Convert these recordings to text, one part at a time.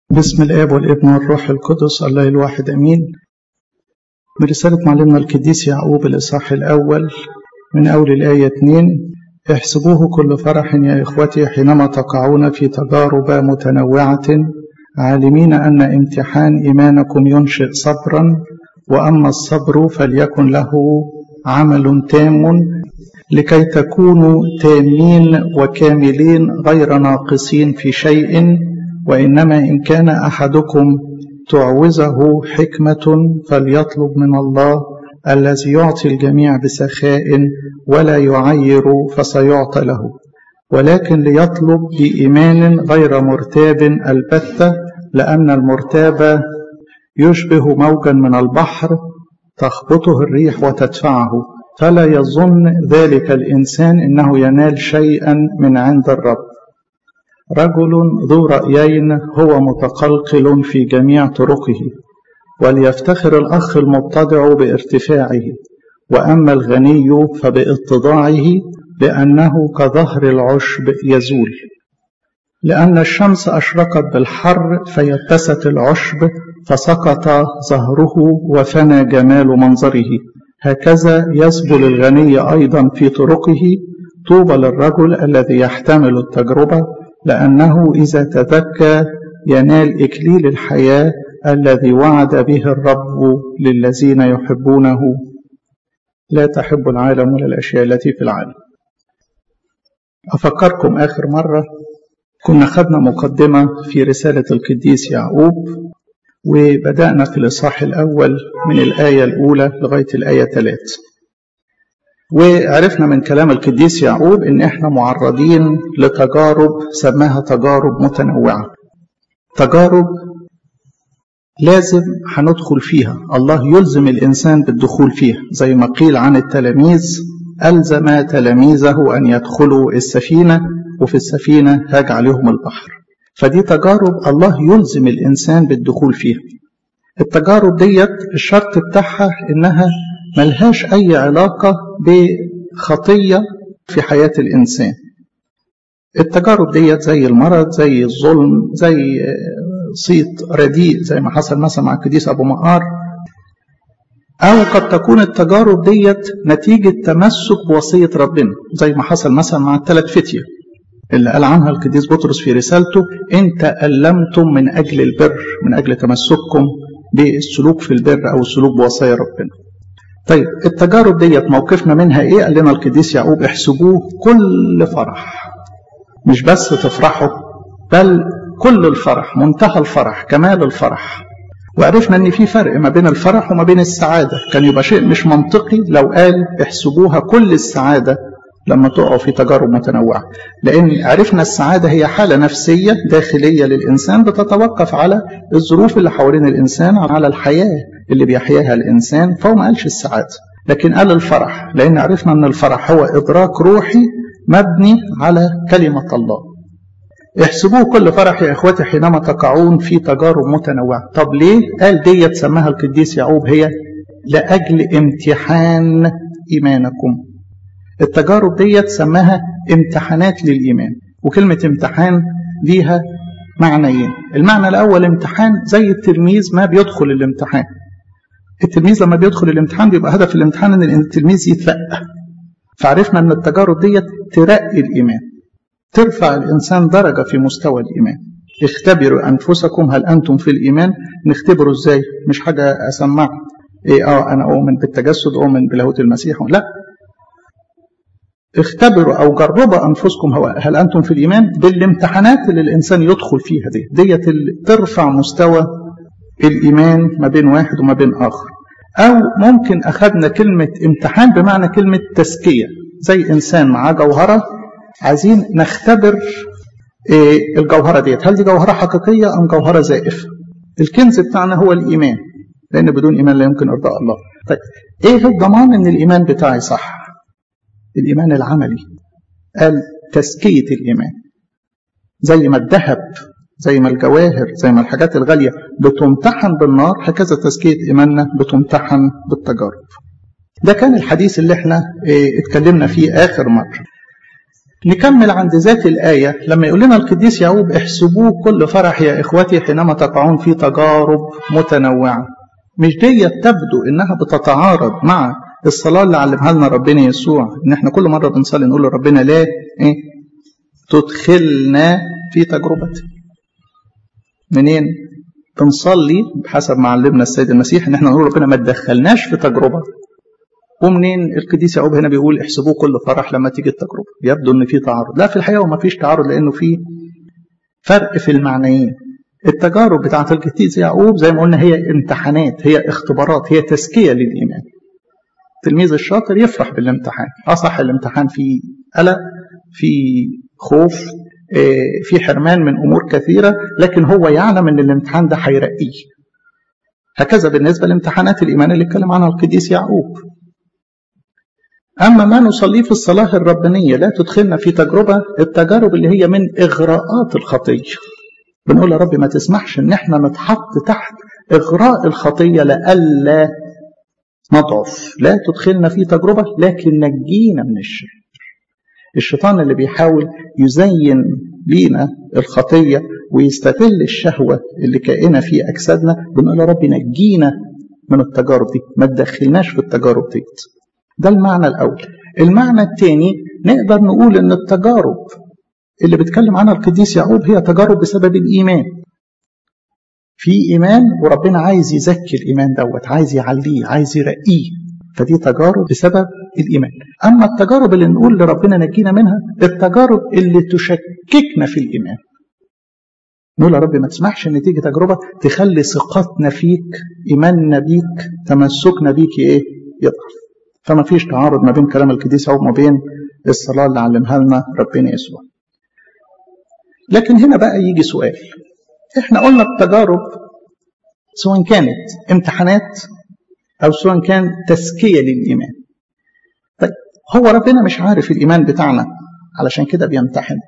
بسم الآب والابن والروح القدس الله الواحد أمين برسالة معلمنا القديس يعقوب الإصحاح الأول من أول الآية 2 احسبوه كل فرح يا إخوتي حينما تقعون في تجارب متنوعة عالمين أن امتحان إيمانكم ينشئ صبرا وأما الصبر فليكن له عمل تام لكي تكونوا تامين وكاملين غير ناقصين في شيء وإنما إن كان أحدكم تعوزه حكمة فليطلب من الله الذي يعطي الجميع بسخاء ولا يعير فسيعطى له ولكن ليطلب بإيمان غير مرتاب البتة لأن المرتاب يشبه موجا من البحر تخبطه الريح وتدفعه فلا يظن ذلك الإنسان إنه ينال شيئا من عند الرب رجل ذو رأيين هو متقلقل في جميع طرقه وليفتخر الأخ المبتدع بارتفاعه وأما الغني فباتضاعه لأنه كظهر العشب يزول لأن الشمس أشرقت بالحر فيبست العشب فسقط ظهره وفنى جمال منظره هكذا يسبل الغني أيضا في طرقه طوبى للرجل الذي يحتمل التجربة لأنه إذا تذكى ينال إكليل الحياة الذي وعد به الرب للذين يحبونه لا تحب العالم ولا الأشياء التي في العالم أفكركم آخر مرة كنا خدنا مقدمة في رسالة القديس يعقوب وبدأنا في الإصحاح الأول من الآية الأولى لغاية الآية 3 وعرفنا من كلام القديس يعقوب ان احنا معرضين لتجارب سماها تجارب متنوعه تجارب لازم هندخل فيها الله يلزم الانسان بالدخول فيها زي ما قيل عن التلاميذ الزم تلاميذه ان يدخلوا السفينه وفي السفينه هاج عليهم البحر فدي تجارب الله يلزم الانسان بالدخول فيها التجارب ديت الشرط بتاعها انها ملهاش أي علاقة بخطية في حياة الإنسان التجارب ديت زي المرض زي الظلم زي صيت رديء زي ما حصل مثلا مع القديس أبو مقار أو قد تكون التجارب ديت نتيجة تمسك بوصية ربنا زي ما حصل مثلا مع الثلاث فتية اللي قال عنها القديس بطرس في رسالته إن تألمتم من أجل البر من أجل تمسككم بالسلوك في البر أو السلوك بوصايا ربنا طيب التجارب ديت موقفنا منها ايه قال لنا القديس يعقوب احسبوه كل فرح مش بس تفرحوا بل كل الفرح منتهى الفرح كمال الفرح وعرفنا ان في فرق ما بين الفرح وما بين السعاده كان يبقى شيء مش منطقي لو قال احسبوها كل السعاده لما تقعوا في تجارب متنوعه لان عرفنا السعاده هي حاله نفسيه داخليه للانسان بتتوقف على الظروف اللي حوالين الانسان على الحياه اللي بيحياها الإنسان فهو ما قالش السعادة لكن قال الفرح لأن عرفنا أن الفرح هو إدراك روحي مبني على كلمة الله احسبوه كل فرح يا إخوتي حينما تقعون في تجارب متنوعة طب ليه قال ديت سماها القديس يعقوب هي لأجل امتحان إيمانكم التجارب ديت سماها امتحانات للإيمان وكلمة امتحان ليها معنيين المعنى الأول امتحان زي التلميذ ما بيدخل الامتحان التلميذ لما بيدخل الامتحان بيبقى هدف الامتحان ان التلميذ يترقى فعرفنا ان التجارب ديت ترقي الايمان ترفع الانسان درجه في مستوى الايمان اختبروا انفسكم هل انتم في الايمان نختبره ازاي مش حاجه اسمع ايه اه انا اؤمن بالتجسد اؤمن بلاهوت المسيح لا اختبروا او جربوا انفسكم هو هل انتم في الايمان بالامتحانات اللي الانسان يدخل فيها دي ديت اللي ترفع مستوى الإيمان ما بين واحد وما بين آخر أو ممكن أخذنا كلمة امتحان بمعنى كلمة تزكية زي إنسان معاه جوهرة عايزين نختبر إيه الجوهرة ديت هل دي جوهرة حقيقية أم جوهرة زائفة الكنز بتاعنا هو الإيمان لأن بدون إيمان لا يمكن إرضاء الله طيب إيه الضمان إن الإيمان بتاعي صح الإيمان العملي قال تزكية الإيمان زي ما الذهب زي ما الجواهر زي ما الحاجات الغالية بتمتحن بالنار هكذا تزكية إيماننا بتمتحن بالتجارب ده كان الحديث اللي احنا اه اتكلمنا فيه آخر مرة نكمل عند ذات الآية لما يقول لنا القديس يعقوب احسبوه كل فرح يا إخوتي حينما تقعون في تجارب متنوعة مش دي تبدو إنها بتتعارض مع الصلاة اللي علمها لنا ربنا يسوع إن إحنا كل مرة بنصلي نقول لربنا لا إيه تدخلنا في تجربة منين بنصلي بحسب ما علمنا السيد المسيح إن إحنا نقول ربنا ما تدخلناش في تجربة ومنين القديس يعقوب هنا بيقول احسبوه كل فرح لما تيجي التجربه يبدو ان في تعارض لا في الحقيقه وما فيش تعارض لانه في فرق في المعنيين التجارب بتاعه القديس يعقوب زي ما قلنا هي امتحانات هي اختبارات هي تزكيه للايمان التلميذ الشاطر يفرح بالامتحان اصح الامتحان فيه قلق في خوف في حرمان من امور كثيره لكن هو يعلم ان الامتحان ده هيرقيه هكذا بالنسبه لامتحانات الايمان اللي اتكلم عنها القديس يعقوب أما ما نصليه في الصلاة الربانية لا تدخلنا في تجربة التجارب اللي هي من إغراءات الخطية بنقول يا رب ما تسمحش إن احنا نتحط تحت إغراء الخطية لألا نضعف لا تدخلنا في تجربة لكن نجينا من الشر الشيطان اللي بيحاول يزين لينا الخطية ويستغل الشهوة اللي كائنة في أجسادنا بنقول يا رب نجينا من التجارب دي ما تدخلناش في التجارب دي ده المعنى الأول المعنى الثاني نقدر نقول أن التجارب اللي بيتكلم عنها القديس يعقوب هي تجارب بسبب الإيمان في إيمان وربنا عايز يزكي الإيمان دوت عايز يعليه عايز يرقيه فدي تجارب بسبب الإيمان أما التجارب اللي نقول لربنا نجينا منها التجارب اللي تشككنا في الإيمان نقول يا رب ما تسمحش ان تيجي تجربه تخلي ثقتنا فيك ايماننا بيك تمسكنا بيك ايه يضعف فما فيش تعارض ما بين كلام القديس او ما بين الصلاه اللي علمها لنا ربنا يسوع لكن هنا بقى يجي سؤال احنا قلنا التجارب سواء كانت امتحانات او سواء كان تزكيه للايمان طيب هو ربنا مش عارف الايمان بتاعنا علشان كده بيمتحن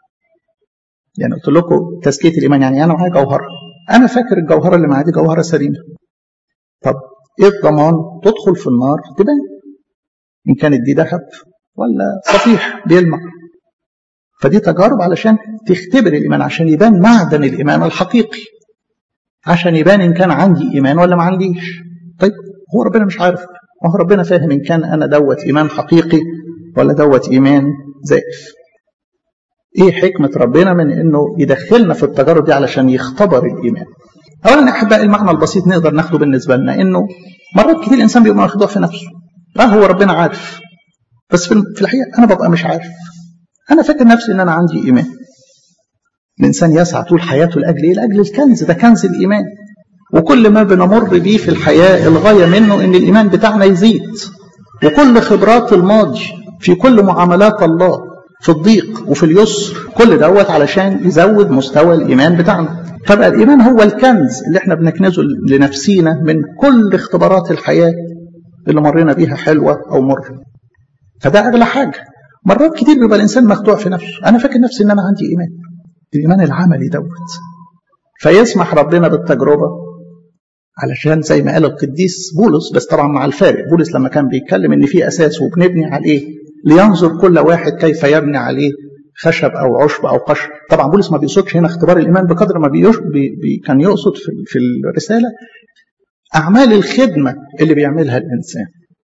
يعني قلت لكم تزكيه الايمان يعني انا معايا جوهره انا فاكر الجوهره اللي معايا دي جوهره سليمه طب ايه الضمان تدخل في النار تبان ان كانت دي ذهب ولا صفيح بيلمع فدي تجارب علشان تختبر الايمان عشان يبان معدن الايمان الحقيقي عشان يبان ان كان عندي ايمان ولا ما عنديش طيب هو ربنا مش عارف ما هو ربنا فاهم ان كان انا دوت ايمان حقيقي ولا دوت ايمان زائف ايه حكمة ربنا من انه يدخلنا في التجارب دي علشان يختبر الايمان اولا احبائي المعنى البسيط نقدر ناخده بالنسبة لنا انه مرات كتير الانسان بيبقى مخدوع في نفسه اه هو ربنا عارف بس في الحقيقة انا ببقى مش عارف انا فاكر نفسي ان انا عندي ايمان الانسان يسعى طول حياته لاجل ايه لاجل الكنز ده كنز الايمان وكل ما بنمر بيه في الحياة الغاية منه ان الايمان بتاعنا يزيد وكل خبرات الماضي في كل معاملات الله في الضيق وفي اليسر كل دوت علشان يزود مستوى الايمان بتاعنا فبقى الايمان هو الكنز اللي احنا بنكنزه لنفسينا من كل اختبارات الحياه اللي مرينا بيها حلوه او مره فده اغلى حاجه مرات كتير بيبقى الانسان مخدوع في نفسه انا فاكر نفسي ان انا عندي ايمان الايمان العملي دوت فيسمح ربنا بالتجربه علشان زي ما قال القديس بولس بس طبعا مع الفارق بولس لما كان بيتكلم ان في اساس وبنبني عليه لينظر كل واحد كيف يبني عليه خشب او عشب او قشر طبعا بولس ما بيقصدش هنا اختبار الايمان بقدر ما بيش بي بي كان يقصد في, في الرساله اعمال الخدمه اللي بيعملها الانسان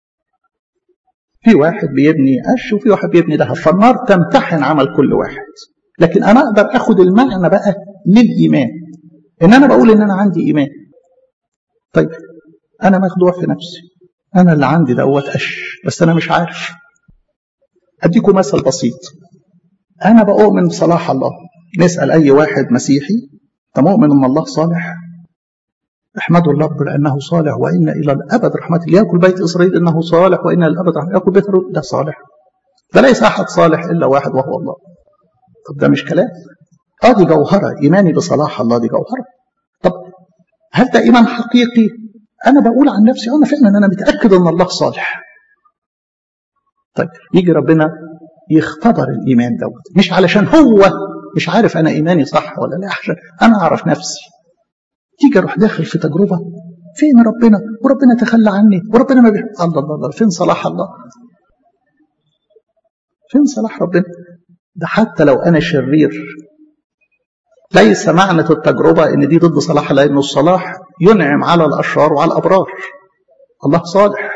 في واحد بيبني قش وفي واحد بيبني ذهب فالنار تمتحن عمل كل واحد لكن انا اقدر اخد المعنى بقى للايمان ان انا بقول ان انا عندي ايمان طيب انا مخدوع في نفسي انا اللي عندي دوت قش بس انا مش عارف أديكم مثل بسيط أنا بؤمن بصلاح الله نسأل أي واحد مسيحي أنت مؤمن أن الله صالح احمدوا الرب لأنه صالح وإن إلى الأبد رحمة ليأكل بيت إسرائيل إنه صالح وإن الأبد رحمة يأكل بيت ده صالح فليس أحد صالح إلا واحد وهو الله طب ده مش كلام اه دي جوهرة إيماني بصلاح الله دي جوهرة طب هل ده إيمان حقيقي أنا بقول عن نفسي أنا فعلا أنا متأكد أن الله صالح طيب يجي ربنا يختبر الايمان دوت مش علشان هو مش عارف انا ايماني صح ولا لا عشان انا اعرف نفسي تيجي اروح داخل في تجربه فين ربنا وربنا تخلى عني وربنا ما بيحب الله الله الله فين صلاح الله فين صلاح ربنا ده حتى لو أنا شرير ليس معنى التجربة إن دي ضد صلاح لأن الصلاح ينعم على الأشرار وعلى الأبرار الله صالح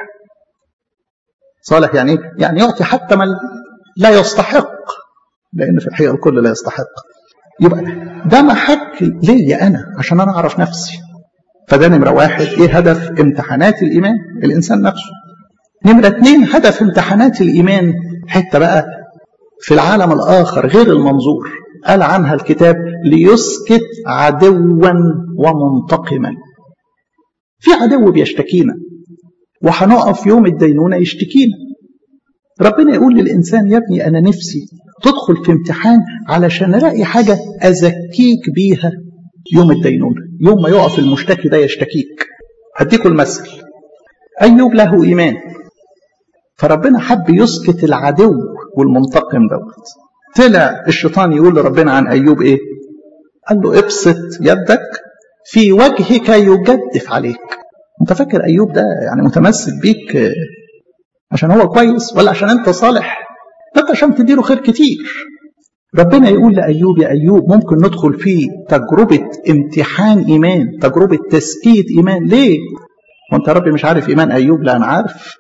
صالح يعني يعني يعطي حتى من لا يستحق لأن في الحقيقة الكل لا يستحق يبقى ده محك ليا أنا عشان أنا أعرف نفسي فده نمرة واحد إيه هدف امتحانات الإيمان الإنسان نفسه نمرة اتنين هدف امتحانات الإيمان حتة بقى في العالم الآخر غير المنظور قال عنها الكتاب ليسكت عدوا ومنتقما في عدو بيشتكينا وهنقف يوم الدينونة يشتكينا ربنا يقول للإنسان يا ابني أنا نفسي تدخل في امتحان علشان ألاقي حاجة أزكيك بيها يوم الدينونة يوم ما يقف المشتكي ده يشتكيك هديكم المثل أيوب له إيمان فربنا حب يسكت العدو والمنتقم دوت طلع الشيطان يقول لربنا عن أيوب إيه قال له ابسط يدك في وجهك يجدف عليك انت فاكر أيوب ده يعني متمسك بيك عشان هو كويس ولا عشان انت صالح ده انت عشان تديله خير كتير ربنا يقول لأيوب يا أيوب ممكن ندخل في تجربة امتحان إيمان تجربة تسكيت إيمان ليه وانت يا ربي مش عارف إيمان أيوب لا أنا عارف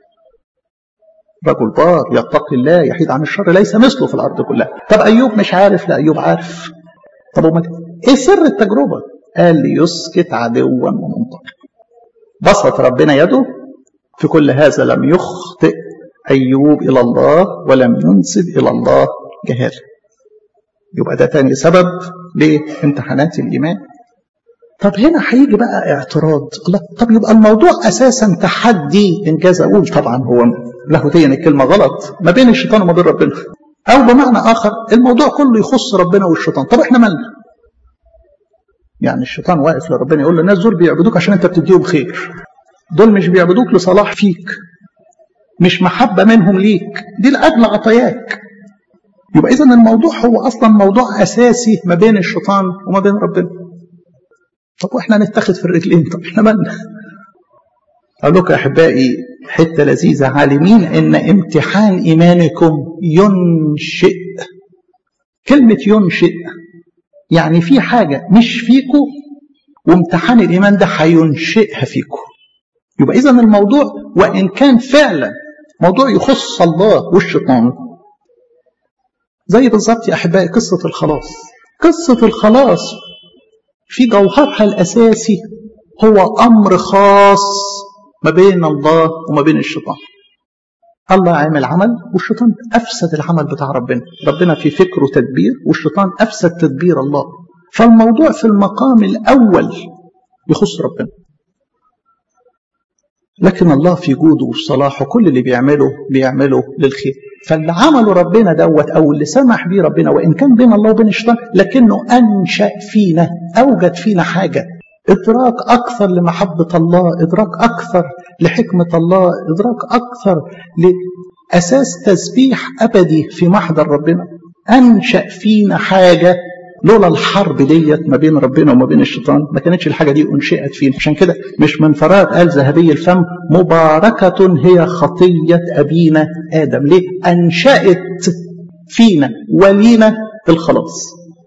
رجل بار يتقي الله يحيد عن الشر ليس مثله في الأرض كلها طب أيوب مش عارف لا أيوب عارف طب وما إيه سر التجربة قال ليسكت عدوا ومنطقا بسط ربنا يده في كل هذا لم يخطئ أيوب إلى الله ولم ينسب إلى الله جهاله يبقى ده تاني سبب لامتحانات الإيمان طب هنا هيجي بقى اعتراض الله طب يبقى الموضوع أساسا تحدي إنجاز أقول طبعا هو لاهوتيا الكلمة غلط ما بين الشيطان وما بين ربنا أو بمعنى آخر الموضوع كله يخص ربنا والشيطان طب إحنا مالنا يعني الشيطان واقف لربنا يقول له الناس دول بيعبدوك عشان أنت بتديهم خير دول مش بيعبدوك لصلاح فيك مش محبة منهم ليك دي لأجل عطاياك يبقى إذا الموضوع هو أصلا موضوع أساسي ما بين الشيطان وما بين ربنا طب وإحنا نتخذ في الرجلين طب إحنا مالنا أقول لكم يا أحبائي حتة لذيذة عالمين إن امتحان إيمانكم ينشئ كلمة ينشئ يعني في حاجة مش فيكم وامتحان الإيمان ده هينشئها فيكم يبقى إذا الموضوع وإن كان فعلا موضوع يخص الله والشيطان زي بالظبط يا أحبائي قصة الخلاص قصة الخلاص في جوهرها الأساسي هو أمر خاص ما بين الله وما بين الشيطان الله عمل عمل والشيطان أفسد العمل بتاع ربنا ربنا في فكره تدبير والشيطان أفسد تدبير الله فالموضوع في المقام الأول يخص ربنا لكن الله في جوده وصلاحه كل اللي بيعمله بيعمله للخير فاللي عمله ربنا دوت او اللي سمح بيه ربنا وان كان بين الله وبين الشيطان لكنه انشا فينا اوجد فينا حاجه ادراك اكثر لمحبه الله ادراك اكثر لحكمه الله ادراك اكثر لاساس تسبيح ابدي في محضر ربنا انشا فينا حاجه لولا الحرب ديت ما بين ربنا وما بين الشيطان ما كانتش الحاجه دي انشئت فينا عشان كده مش من فراغ قال ذهبي الفم مباركه هي خطيه ابينا ادم ليه انشات فينا ولينا الخلاص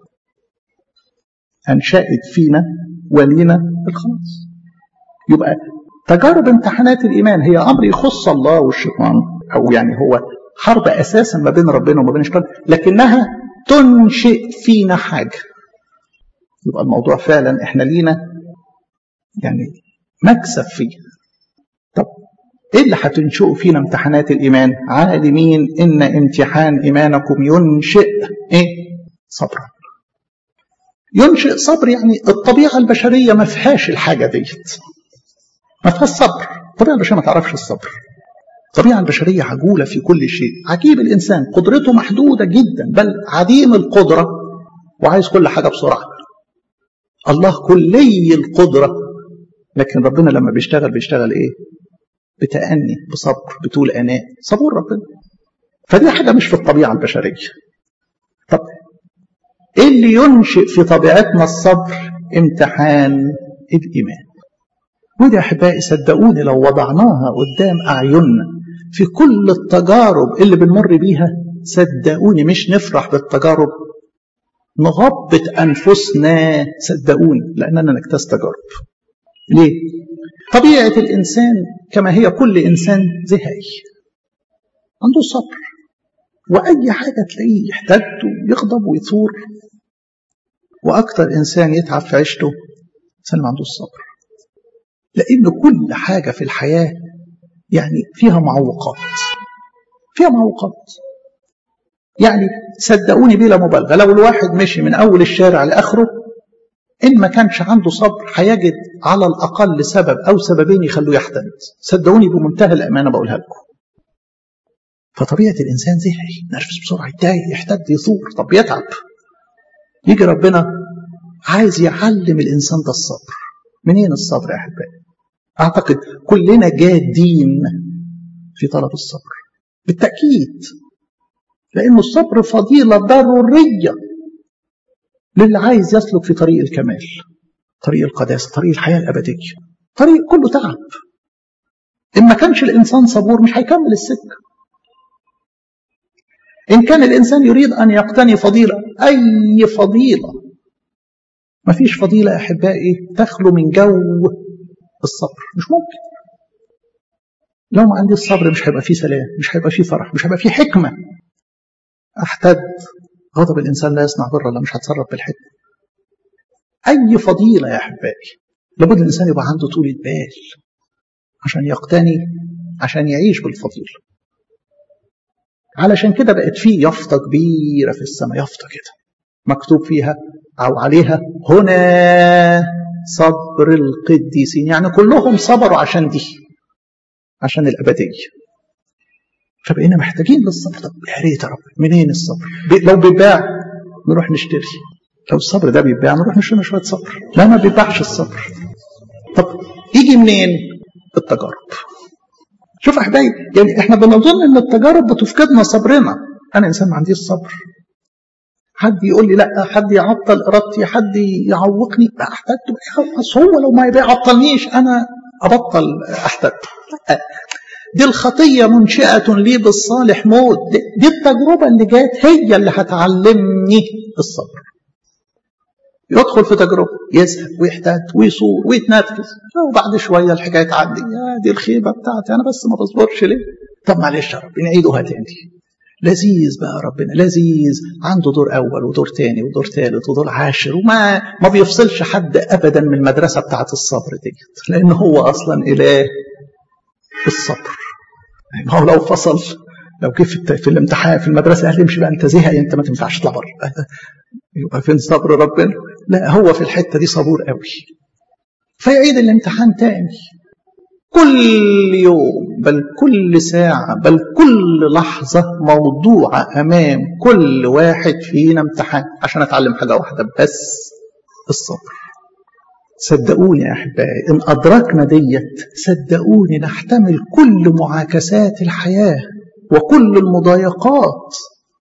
انشات فينا ولينا الخلاص يبقى تجارب امتحانات الايمان هي امر يخص الله والشيطان او يعني هو حرب اساسا ما بين ربنا وما بين الشيطان لكنها تنشئ فينا حاجة يبقى الموضوع فعلا احنا لينا يعني مكسب فيه طب ايه اللي هتنشئوا فينا امتحانات الايمان عالمين ان امتحان ايمانكم ينشئ ايه صبرا ينشئ صبر يعني الطبيعه البشريه ما فيهاش الحاجه ديت ما فيهاش صبر الطبيعه البشريه ما تعرفش الصبر الطبيعة البشرية عجولة في كل شيء عجيب الإنسان قدرته محدودة جدا بل عديم القدرة وعايز كل حاجة بسرعة الله كلي القدرة لكن ربنا لما بيشتغل بيشتغل إيه بتأني بصبر بطول أناء صبور ربنا فدي حاجة مش في الطبيعة البشرية طب إيه اللي ينشئ في طبيعتنا الصبر امتحان الإيمان ودي أحبائي صدقوني لو وضعناها قدام أعيننا في كل التجارب اللي بنمر بيها صدقوني مش نفرح بالتجارب نغبط أنفسنا صدقوني لأننا نجتاز تجارب ليه؟ طبيعة الإنسان كما هي كل إنسان زهقي عنده صبر وأي حاجة تلاقيه يحتد ويغضب ويثور وأكتر إنسان يتعب في عيشته إنسان ما عندوش صبر لأن كل حاجة في الحياة يعني فيها معوقات فيها معوقات يعني صدقوني بلا مبالغة لو الواحد مشي من أول الشارع لآخره إن ما كانش عنده صبر هيجد على الأقل سبب أو سببين يخلوه يحتد صدقوني بمنتهى الأمانة بقولها لكم فطبيعة الإنسان زهقي نرفز بسرعة يتضايق يحتد يثور طب يتعب يجي ربنا عايز يعلم الإنسان ده الصبر منين الصبر يا أحبائي أعتقد كلنا جادين في طلب الصبر بالتأكيد لأن الصبر فضيلة ضرورية للي عايز يسلك في طريق الكمال طريق القداسة طريق الحياة الأبدية طريق كله تعب إن ما كانش الإنسان صبور مش هيكمل السكة إن كان الإنسان يريد أن يقتني فضيلة أي فضيلة ما فيش فضيلة يا أحبائي تخلو من جو الصبر مش ممكن لو ما عندي الصبر مش هيبقى فيه سلام مش هيبقى فيه فرح مش هيبقى فيه حكمة أحتد غضب الإنسان لا يصنع بر ولا مش هتصرف بالحكمة أي فضيلة يا أحبائي لابد الإنسان يبقى عنده طولة بال عشان يقتني عشان يعيش بالفضيلة علشان كده بقت فيه يافطة كبيرة في السماء يافطة كده مكتوب فيها أو عليها هنا صبر القديسين يعني كلهم صبروا عشان دي عشان الأبدية فبقينا محتاجين للصبر طب يا ريت يا رب منين الصبر لو بيتباع نروح نشتري لو الصبر ده بيتباع نروح نشتري شوية صبر لا ما بيتباعش الصبر طب يجي منين التجارب شوف احبائي يعني احنا بنظن ان التجارب بتفقدنا صبرنا انا انسان ما عنديش صبر حد يقول لي لا حد يعطل ارادتي حد يعوقني لا احتد بس هو لو ما يعطلنيش انا ابطل احتد لا دي الخطية منشئة لي بالصالح موت دي, دي التجربة اللي جات هي اللي هتعلمني الصبر يدخل في تجربة يزهق ويحتاج ويصور ويتنرفز وبعد شوية الحكاية تعدي يا دي الخيبة بتاعتي أنا بس ما بصبرش ليه طب معلش يا رب نعيدها تاني لذيذ بقى ربنا لذيذ عنده دور أول ودور تاني ودور تالت ودور عاشر وما ما بيفصلش حد أبدا من المدرسة بتاعت الصبر ديت لأن هو أصلا إله الصبر ما هو لو فصل لو جه في, في الامتحان في المدرسة قال امشي بقى أنت زهق أنت ما تنفعش تطلع بره يبقى فين صبر ربنا لا هو في الحتة دي صبور قوي فيعيد الامتحان تاني كل يوم بل كل ساعة بل كل لحظة موضوعة أمام كل واحد فينا امتحان عشان أتعلم حاجة واحدة بس الصبر صدقوني يا أحبائي إن أدركنا ديت صدقوني نحتمل كل معاكسات الحياة وكل المضايقات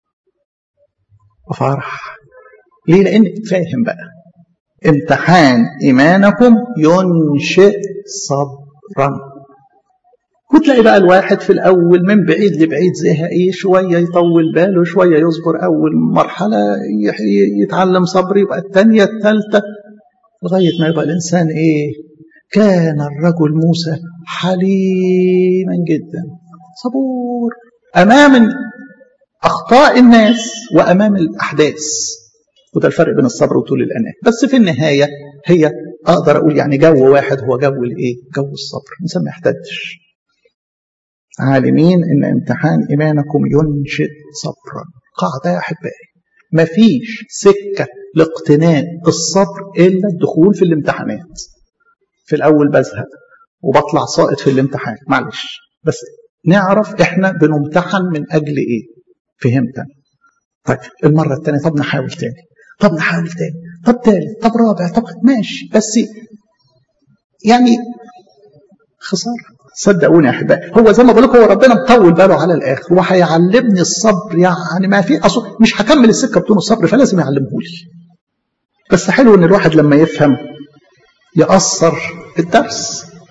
وفرح ليه لأن فاهم بقى امتحان إيمانكم ينشئ صبرا وتلاقي بقى الواحد في الأول من بعيد لبعيد زهق إيه شوية يطول باله شوية يصبر أول مرحلة يتعلم صبر يبقى الثانية الثالثة لغاية ما يبقى الإنسان إيه كان الرجل موسى حليما جدا صبور أمام أخطاء الناس وأمام الأحداث وده الفرق بين الصبر وطول الأناة بس في النهاية هي أقدر أقول يعني جو واحد هو جو الإيه جو الصبر الإنسان ما يحتاجش عالمين إن امتحان إيمانكم ينشئ صبرا قاعدة يا أحبائي مفيش سكة لاقتناء الصبر إلا الدخول في الامتحانات في الأول بزهق وبطلع ساقط في الامتحان معلش بس نعرف إحنا بنمتحن من أجل إيه فهمت طيب المرة الثانية طب نحاول تاني طب نحاول تاني طب تالت طب رابع طب ماشي بس يعني خسارة صدقوني يا احبائي هو زي ما بقول لكم هو ربنا مطول باله على الاخر وهيعلمني الصبر يعني ما في اصل مش هكمل السكه بدون الصبر فلازم يعلمه لي بس حلو ان الواحد لما يفهم يأثر في الدرس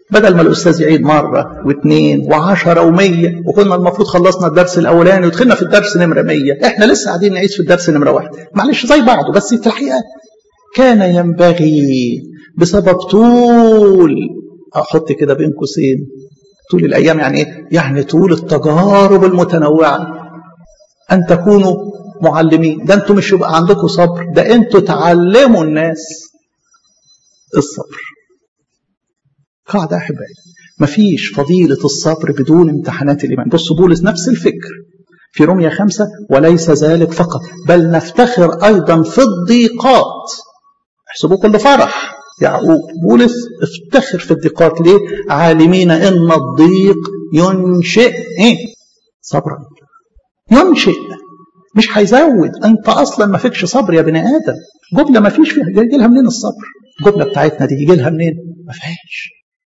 بدل ما الأستاذ يعيد مرة واثنين وعشرة ومية وكنا المفروض خلصنا الدرس الأولاني ودخلنا في الدرس نمرة مية إحنا لسه قاعدين نعيد في الدرس نمرة واحد معلش زي بعضه بس في الحقيقة كان ينبغي بسبب طول أحط كده بين قوسين طول الأيام يعني إيه؟ يعني طول التجارب المتنوعة أن تكونوا معلمين ده أنتوا مش يبقى عندكم صبر ده أنتوا تعلموا الناس الصبر قاعدة أحبائي مفيش فضيلة الصبر بدون امتحانات الإيمان بص بولس نفس الفكر في رومية خمسة وليس ذلك فقط بل نفتخر أيضا في الضيقات احسبوا كل فرح يعقوب بولس افتخر في الضيقات ليه عالمين ان الضيق ينشئ ايه صبرا ينشئ مش هيزود انت اصلا ما فيكش صبر يا بني ادم جمله ما فيش فيها يجي لها منين الصبر الجمله بتاعتنا دي يجي لها منين ما فيهاش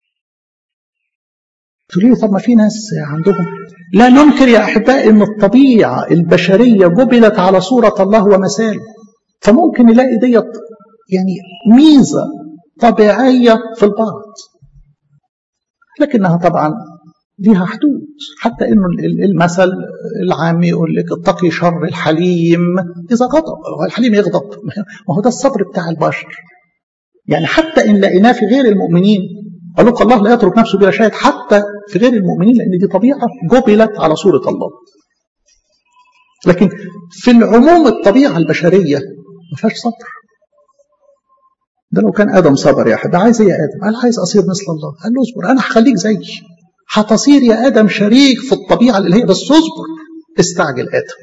تقول لي طب ما في ناس عندهم لا ننكر يا احبائي ان الطبيعه البشريه جبلت على صوره الله ومثاله فممكن نلاقي ديت يعني ميزه طبيعيه في البعض لكنها طبعا ليها حدود حتى انه المثل العام يقول لك اتقي شر الحليم اذا غضب الحليم يغضب ما هو ده الصبر بتاع البشر يعني حتى ان لقيناه في غير المؤمنين قال لك الله لا يترك نفسه بلا شاهد حتى في غير المؤمنين لان دي طبيعه جبلت على صوره الله لكن في العموم الطبيعه البشريه ما فيهاش صبر ده لو كان ادم صبر يا حبيبي عايز ايه يا ادم؟ قال عايز اصير مثل الله قال له اصبر انا هخليك زيي هتصير يا ادم شريك في الطبيعه اللي هي بس اصبر استعجل ادم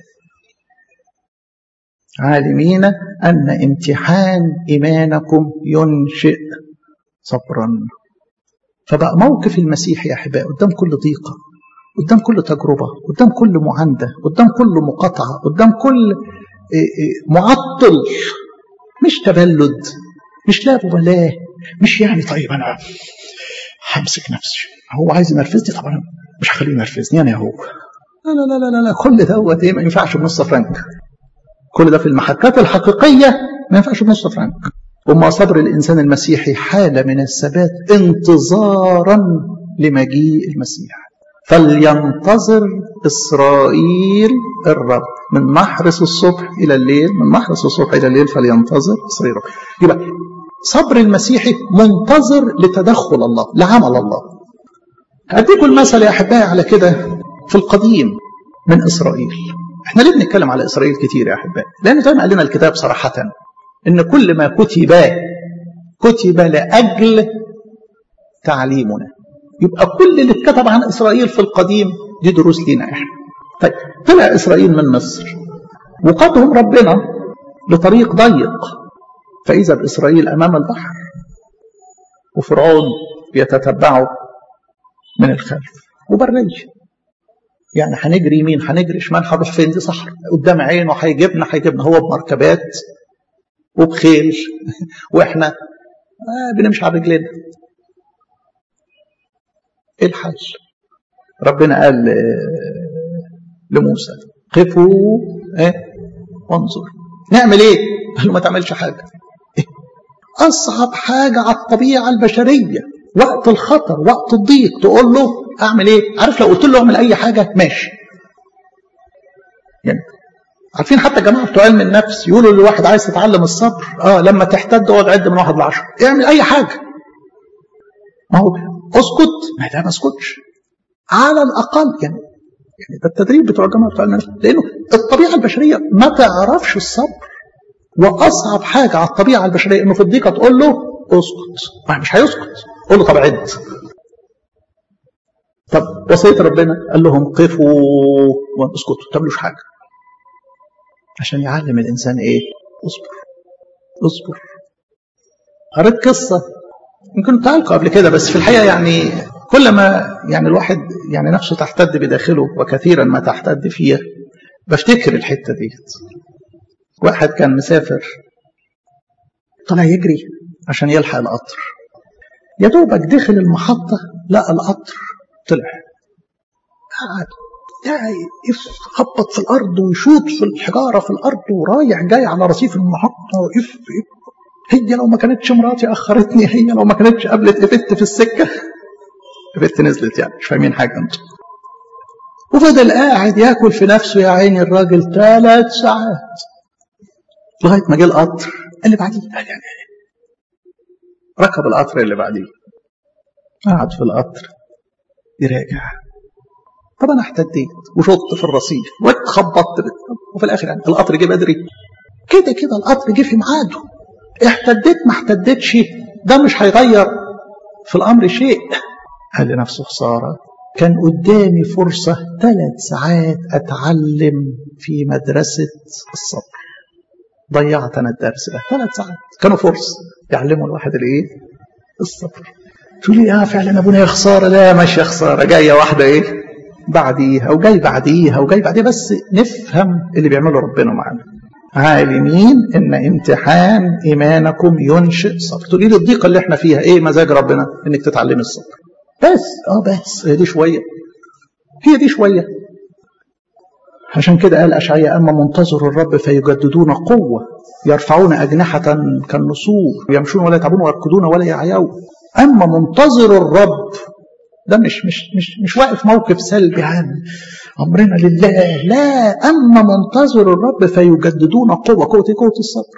عالمين ان امتحان ايمانكم ينشئ صبرا فبقى موقف المسيح يا احبائي قدام كل ضيقه قدام كل تجربه قدام كل معانده قدام كل مقاطعه قدام كل معطل مش تبلد مش لا مبالاه مش يعني طيب انا همسك نفسي هو عايز ينرفزني طبعا مش هخليه ينرفزني انا هو لا لا لا لا لا كل دوت ايه ما ينفعش بنص فرنك كل ده في المحكات الحقيقيه ما ينفعش بنص فرنك وما صبر الانسان المسيحي حاله من الثبات انتظارا لمجيء المسيح فلينتظر اسرائيل الرب من محرس الصبح الى الليل من محرس الصبح الى الليل فلينتظر اسرائيل الرب يبقى صبر المسيحي منتظر لتدخل الله لعمل الله هديكم المثل يا احبائي على كده في القديم من اسرائيل احنا ليه بنتكلم على اسرائيل كتير يا احبائي لانه زي ما قال لنا الكتاب صراحه ان كل ما كتب كتب لاجل تعليمنا يبقى كل اللي اتكتب عن اسرائيل في القديم دي دروس لينا احنا طيب طلع اسرائيل من مصر وقادهم ربنا لطريق ضيق فاذا باسرائيل امام البحر وفرعون بيتتبعه من الخلف وبرية يعني هنجري يمين هنجري شمال هنروح فين دي صحراء قدام عينه هيجيبنا هيجيبنا هو بمركبات وبخيل واحنا آه بنمشي على رجلنا ايه الحل ربنا قال لموسى قفوا ايه وانظر نعمل ايه قال له ما تعملش حاجه إيه؟ اصعب حاجه على الطبيعه البشريه وقت الخطر وقت الضيق تقول له اعمل ايه عارف لو قلت له اعمل اي حاجه ماشي يعني عارفين حتى الجماعه بتوع علم النفس يقولوا للواحد عايز تتعلم الصبر اه لما تحتد اقعد عد من واحد لعشره اعمل اي حاجه ما هو اسكت ما ده ما اسكتش على الاقل يعني يعني ده التدريب بتوع الجماعه بتوع علم النفس لانه الطبيعه البشريه ما تعرفش الصبر واصعب حاجه على الطبيعه البشريه انه في الضيقه تقول له اسكت ما مش هيسكت قول له طب عد طب وصيه ربنا قال لهم قفوا واسكتوا ما تعملوش حاجه عشان يعلم الانسان ايه اصبر اصبر قريت قصه يمكن تعلقوا قبل كده بس في الحقيقه يعني كل ما يعني الواحد يعني نفسه تحتد بداخله وكثيرا ما تحتد فيه بفتكر الحته ديت واحد كان مسافر طلع يجري عشان يلحق القطر يا دوبك دخل المحطة لقى القطر طلع قعد يخبط في الأرض ويشوط في الحجارة في الأرض ورايح جاي على رصيف المحطة وإف إف هي لو ما كانتش مراتي أخرتني هي لو ما كانتش قابلت إفت في السكة البت نزلت يعني مش فاهمين حاجه انتوا وفضل قاعد ياكل في نفسه يا عيني الراجل ثلاث ساعات لغايه ما جه القطر اللي بعديه قال يعني ركب القطر اللي بعديه قعد في القطر يراجع طب انا احتديت وشطت في الرصيف واتخبطت وفي الاخر يعني القطر جه بدري كده كده القطر جه في ميعاده احتديت ما احتديتش ده مش هيغير في الامر شيء قال لنفسه خساره كان قدامي فرصه ثلاث ساعات اتعلم في مدرسه الصبر ضيعت انا الدرس ده ثلاث ساعات كانوا فرصه يعلموا الواحد الايه الصبر تقول لي اه فعلا ابونا يا خساره لا مش يا خساره جايه واحده ايه بعديها وجاي بعديها وجاي بعديها بس نفهم اللي بيعمله ربنا معانا عالمين ان امتحان ايمانكم ينشئ صبر تقولي لي الضيقه اللي احنا فيها ايه مزاج ربنا انك تتعلمي الصبر بس اه بس هي دي شويه هي دي شويه عشان كده قال أشعياء أما منتظر الرب فيجددون قوة يرفعون أجنحة كالنسور يمشون ولا يتعبون ويركضون ولا يعيون أما منتظر الرب ده مش مش مش مش واقف موقف سلبي عن أمرنا لله لا أما منتظر الرب فيجددون قوة قوة قوة الصبر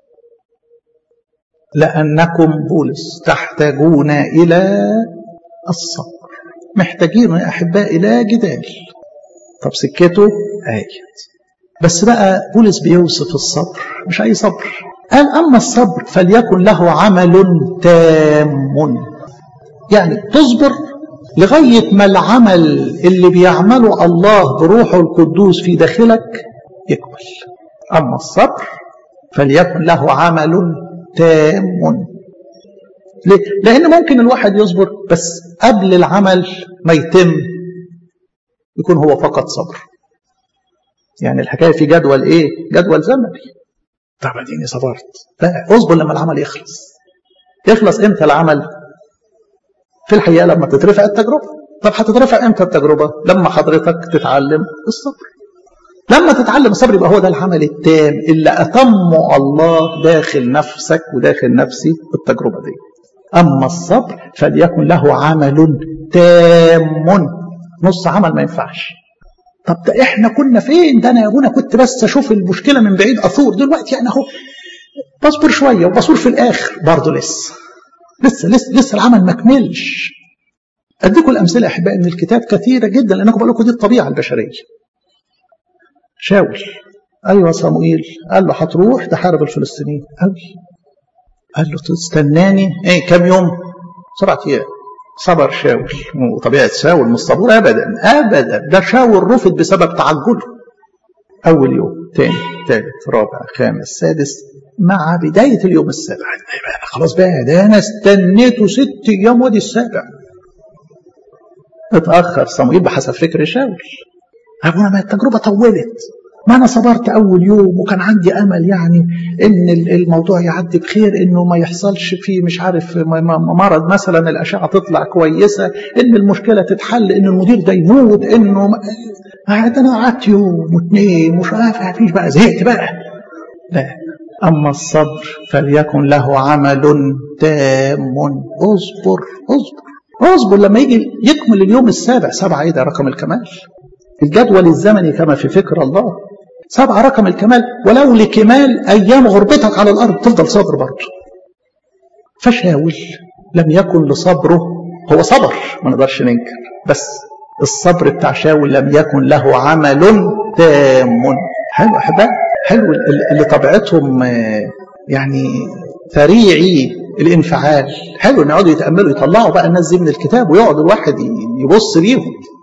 لأنكم بولس تحتاجون إلى الصبر محتاجين يا أحباء إلى جدال طب سكته آية بس بقى بولس بيوصف الصبر مش أي صبر قال أما الصبر فليكن له عمل تام يعني تصبر لغاية ما العمل اللي بيعمله الله بروحه القدوس في داخلك يكمل أما الصبر فليكن له عمل تام ليه؟ لأن ممكن الواحد يصبر بس قبل العمل ما يتم يكون هو فقط صبر يعني الحكايه في جدول ايه جدول زمني طب اديني صبرت لا اصبر لما العمل يخلص يخلص امتى العمل في الحقيقه لما تترفع التجربه طب هتترفع امتى التجربه لما حضرتك تتعلم الصبر لما تتعلم الصبر يبقى هو ده العمل التام اللي اتمه الله داخل نفسك وداخل نفسي بالتجربه دي اما الصبر فليكن له عمل تام نص عمل ما ينفعش طب ده احنا كنا فين ده انا يا ابونا كنت بس اشوف المشكله من بعيد اثور دلوقتي يعني اهو بصبر شويه وبصور في الاخر برضه لسه لسه لسه لسه العمل ما كملش اديكم الامثله يا احبائي من الكتاب كثيره جدا لانكم بقول لكم دي الطبيعه البشريه شاول ايوه صموئيل قال له هتروح تحارب الفلسطينيين قوي قال له تستناني ايه كام يوم سبعة ايام صبر شاول وطبيعة شاول مش صبور أبدا أبدا ده شاول رفض بسبب تعجله أول يوم تاني ثالث رابع خامس سادس مع بداية اليوم السابع خلاص بقى ده أنا استنيته ست أيام ودي السابع اتأخر صموئيل بحسب فكر شاول أبونا ما التجربة طولت ما أنا صبرت أول يوم وكان عندي أمل يعني إن الموضوع يعدي بخير إنه ما يحصلش فيه مش عارف مرض مثلا الأشعة تطلع كويسة إن المشكلة تتحل إن المدير ده يموت إنه قعدت أنا قعدت يوم واثنين مش عارف فيش بقى زهقت بقى لا أما الصبر فليكن له عمل تام اصبر اصبر اصبر لما يجي يكمل اليوم السابع سبعة ايه ده رقم الكمال الجدول الزمني كما في فكر الله سبعة رقم الكمال ولو لكمال أيام غربتك على الأرض تفضل صابر برضه فشاول لم يكن لصبره هو صبر ما نقدرش ننكر بس الصبر بتاع شاول لم يكن له عمل تام حلو أحباب حلو اللي طبيعتهم يعني سريعي الانفعال حلو ان يقعدوا يتاملوا يطلعوا بقى الناس دي من الكتاب ويقعد الواحد يبص ليهم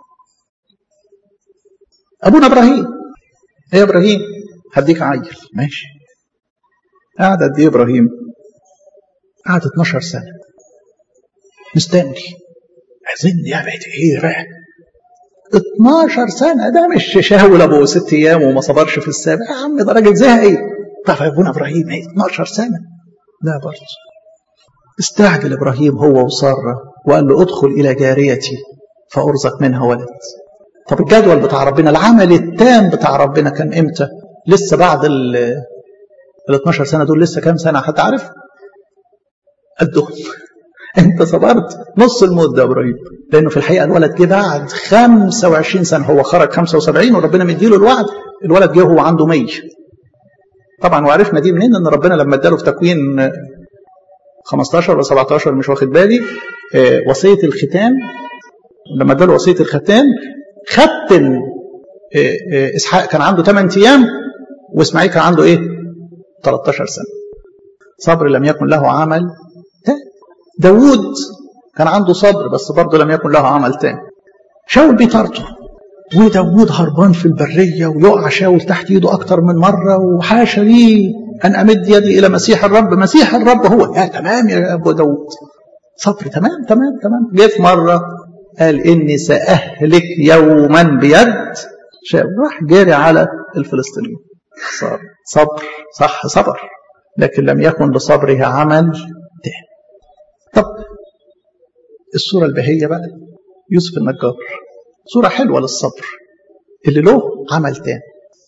ابونا ابراهيم ايه يا ابراهيم هديك عيل ماشي قعد قد ايه ابراهيم قعد 12 سنه مستني احزن يا بيت ايه بقى 12 سنه ده مش شاول ابو ست ايام وما صبرش في السابع يا عم ده راجل زهق ايه طب يا ابونا ابراهيم ايه 12 سنه لا برضه استعجل ابراهيم هو وساره وقال له ادخل الى جاريتي فارزق منها ولد طب الجدول بتاع ربنا العمل التام بتاع ربنا كان امتى لسه بعد ال ال 12 سنه دول لسه كام سنه حد عارف قدهم انت صبرت نص المده يا ابراهيم لانه في الحقيقه الولد جه بعد 25 سنه هو خرج 75 وربنا مديله الوعد الولد جه وهو عنده 100 طبعا وعرفنا دي منين ان ربنا لما اداله في تكوين 15 ولا 17 مش واخد بالي وصيه الختان لما اداله وصيه الختان ختن اسحاق كان عنده 8 ايام واسماعيل كان عنده ايه 13 سنه صبر لم يكن له عمل داوود كان عنده صبر بس برضه لم يكن له عمل تاني شاول بيطارده وداوود هربان في البرية ويقع شاول تحت ايده أكتر من مرة وحاشا لي أن أمد يدي إلى مسيح الرب مسيح الرب هو يا تمام يا أبو داوود صبر تمام تمام تمام جه في مرة قال إني سأهلك يوما بيد شاول راح جاري على الفلسطينيين صبر صبر صح صبر لكن لم يكن لصبره عمل تاني طب الصورة البهية بقى يوسف النجار صورة حلوة للصبر اللي له عمل تاني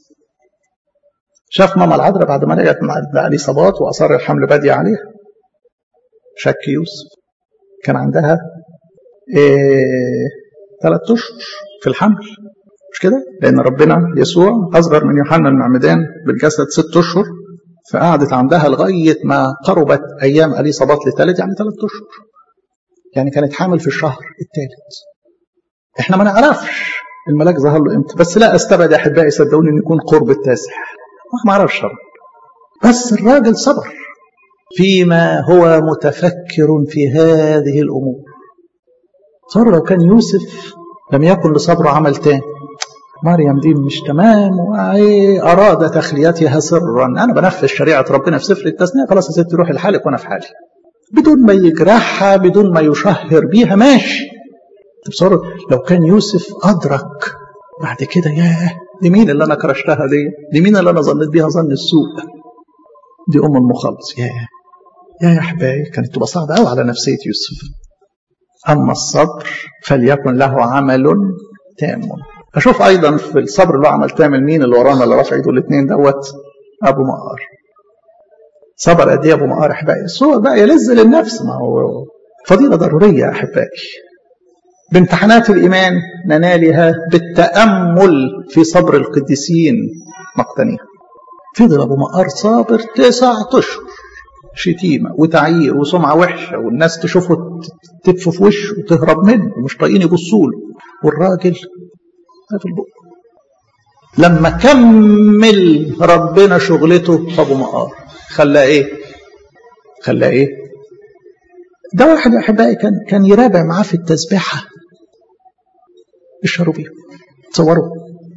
شاف ماما العذراء بعد ما لقت عليه صبات وأصر الحمل بادية عليها شك يوسف كان عندها إيه ثلاث أشهر في الحمل مش كده؟ لأن ربنا يسوع أصغر من يوحنا المعمدان بالجسد ست أشهر فقعدت عندها لغاية ما قربت أيام أليصابات لثالث يعني ثلاث أشهر يعني كانت حامل في الشهر الثالث احنا ما نعرفش الملاك ظهر له امتى بس لا استبعد يا احبائي صدقوني ان يكون قرب التاسع ما اعرفش بس الراجل صبر فيما هو متفكر في هذه الامور صار لو كان يوسف لم يكن لصبره عمل تاني مريم دي مش تمام أراد تخليتها سرا أنا بنفذ شريعة ربنا في سفر التثنية خلاص يا ستي روحي لحالك وأنا في حالي بدون ما يجرحها بدون ما يشهر بيها ماشي تصور لو كان يوسف أدرك بعد كده ياه دي مين اللي أنا كرشتها دي دي مين اللي أنا ظنيت بيها ظن السوء دي أم المخلص ياه يا يا أحبائي كانت تبقى صعبة قوي على نفسية يوسف أما الصبر فليكن له عمل تام أشوف أيضا في الصبر اللي عمل تامل مين اللي ورانا اللي رافع ايده الاثنين دوت أبو مقار صبر قد ايه ابو مقار احبائي الصور بقى يلذ للنفس ما هو فضيله ضروريه يا احبائي بامتحانات الايمان ننالها بالتامل في صبر القديسين مقتنيها فضل ابو مقار صابر تسعة اشهر شتيمة وتعيير وسمعة وحشة والناس تشوفه تدف في وشه وتهرب منه ومش طايقين يبصوا له والراجل في البق لما كمل ربنا شغلته في ابو مقار خلاه ايه خلاه ايه ده واحد يا احبائي كان كان يرابع معاه في التسبيحه الشروبيه تصوروا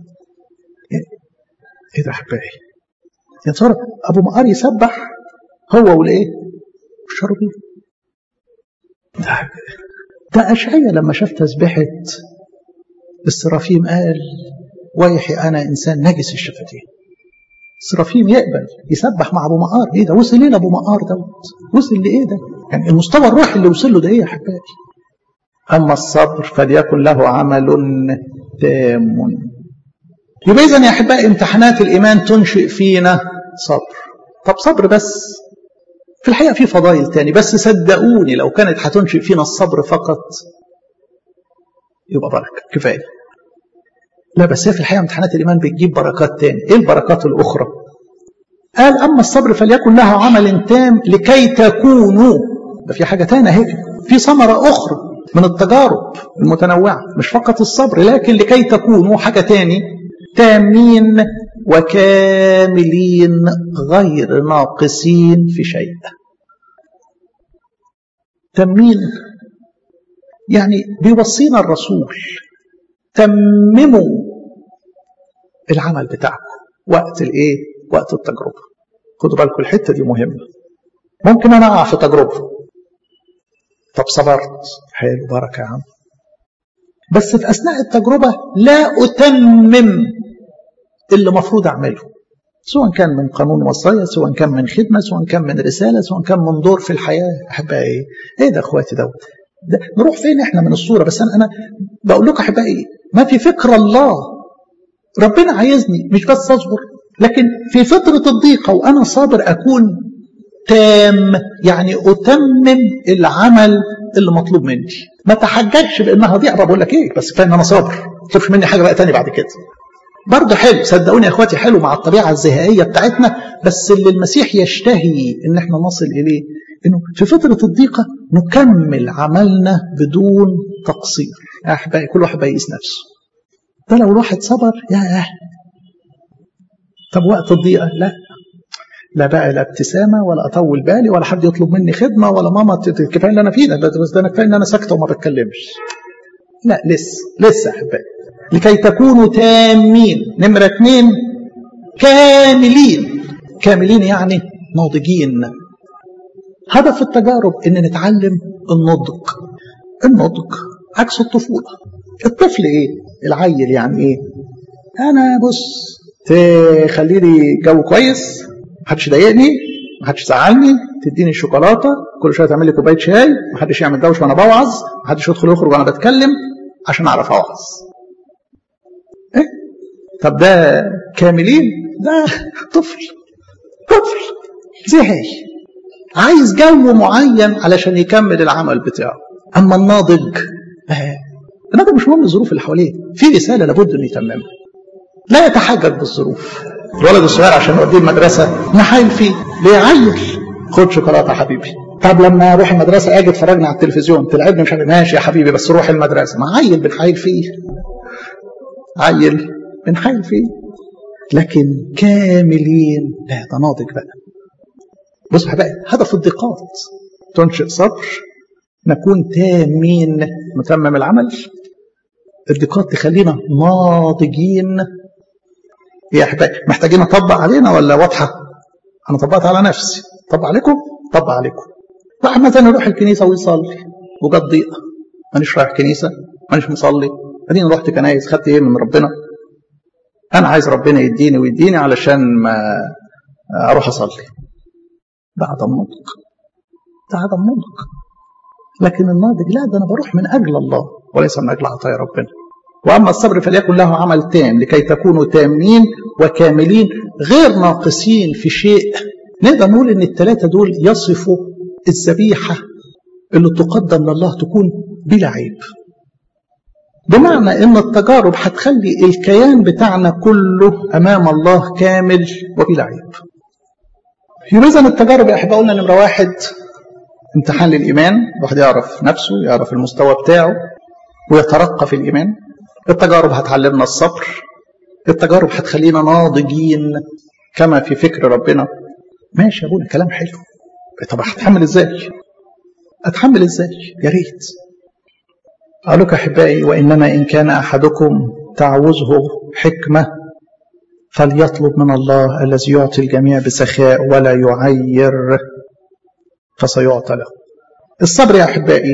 ايه ده يا احبائي يعني تصور ابو مقار يسبح هو والايه الشروبيه ده ده اشعيا لما شاف تسبيحه السرافيم قال ويحي انا انسان نجس الشفتين سرافيم يقبل يسبح مع ابو مقار ايه ده وصل ايه لابو مقار دوت وصل لايه ده يعني المستوى الروحي اللي وصل له ده ايه يا احبائي اما الصبر فليكن له عمل تام يبقى اذا يا احبائي امتحانات الايمان تنشئ فينا صبر طب صبر بس في الحقيقه في فضائل تاني بس صدقوني لو كانت هتنشئ فينا الصبر فقط يبقى بركه كفايه لا بس هي في الحقيقه امتحانات الايمان بتجيب بركات تاني ايه البركات الاخرى قال اما الصبر فليكن له عمل تام لكي تكونوا ده في حاجه تانية اهي في ثمره اخرى من التجارب المتنوعه مش فقط الصبر لكن لكي تكونوا حاجه تاني تامين وكاملين غير ناقصين في شيء تامين يعني بيوصينا الرسول تمموا العمل بتاعكم وقت الايه وقت التجربه خدوا بالكم الحته دي مهمه ممكن انا اقع في تجربه طب صبرت حلو بركه يا عم بس في اثناء التجربه لا اتمم اللي المفروض اعمله سواء كان من قانون وصايا سواء كان من خدمه سواء كان من رساله سواء كان من دور في الحياه احبائي ايه ده اخواتي دوت ده نروح فين احنا من الصوره بس انا انا بقول لكم احبائي ما في فكر الله ربنا عايزني مش بس اصبر لكن في فتره الضيقه وانا صابر اكون تام يعني اتمم العمل اللي مطلوب مني ما تحججش بانها ضيعه بقول لك ايه بس كفايه ان انا صابر ما تطلبش مني حاجه بقى تاني بعد كده برضه حلو صدقوني يا اخواتي حلو مع الطبيعه الزهائيه بتاعتنا بس اللي المسيح يشتهي ان احنا نصل اليه انه في فتره الضيقه نكمل عملنا بدون تقصير يا احبائي كل واحد بيقيس نفسه ده لو الواحد صبر يا طب وقت الضيقه لا لا بقى لا ابتسامه ولا اطول بالي ولا حد يطلب مني خدمه ولا ماما كفايه اللي انا فيه ده بس ده انا كفايه ان انا ساكته وما بتكلمش لا لسه لسه احبائي لكي تكونوا تامين نمره اثنين كاملين كاملين يعني ناضجين هدف التجارب ان نتعلم النضج النضج عكس الطفوله الطفل ايه العيل يعني ايه انا بص تخلي لي جو كويس محدش يضايقني محدش يزعلني تديني الشوكولاته كل شويه تعمل لي كوبايه شاي محدش يعمل دوش وانا بوعظ محدش يدخل يخرج وانا بتكلم عشان اعرف اوعظ ايه طب ده كاملين ده طفل طفل زهق عايز جو معين علشان يكمل العمل بتاعه اما الناضج آه. الناضج مش مهم الظروف اللي حواليه في رساله لابد انه يتممها لا يتحجج بالظروف الولد الصغير عشان نوديه المدرسه نحايل فيه ليه عيل خد شوكولاته يا حبيبي طب لما اروح المدرسه اجي اتفرجنا على التلفزيون تلعبني مش عارف ماشي يا حبيبي بس روح المدرسه ما عيل بنحايل فيه عيل بنحايل فيه لكن كاملين لا ده ناضج بقى بص يا حبايبي هدف الضيقات تنشئ صبر نكون تامين نتمم العمل الضيقات تخلينا ناضجين يا احبائي محتاجين اطبق علينا ولا واضحه انا طبقت على نفسي طبق عليكم طبق عليكم واحد مثلا يروح الكنيسه ويصلي وجت ضيقه مانيش رايح كنيسه مانيش مصلي اديني رحت كنايس خدت ايه من ربنا انا عايز ربنا يديني ويديني علشان ما اروح اصلي ده عدم نضج ده عدم نضج لكن الناضج لا ده انا بروح من اجل الله وليس من اجل عطايا ربنا واما الصبر فليكن له عمل تام لكي تكونوا تامين وكاملين غير ناقصين في شيء نقدر نقول ان الثلاثه دول يصفوا الذبيحه اللي تقدم لله تكون بلا عيب بمعنى ان التجارب هتخلي الكيان بتاعنا كله امام الله كامل وبلا عيب يبقى التجارب يا احبائي قلنا نمره واحد امتحان للايمان الواحد يعرف نفسه يعرف المستوى بتاعه ويترقى في الايمان التجارب هتعلمنا الصبر التجارب هتخلينا ناضجين كما في فكر ربنا ماشي يا ابونا كلام حلو طب هتحمل ازاي اتحمل ازاي يا ريت قالوا لك احبائي وانما ان كان احدكم تعوزه حكمه فليطلب من الله الذي يعطي الجميع بسخاء ولا يعير فسيعطى له الصبر يا احبائي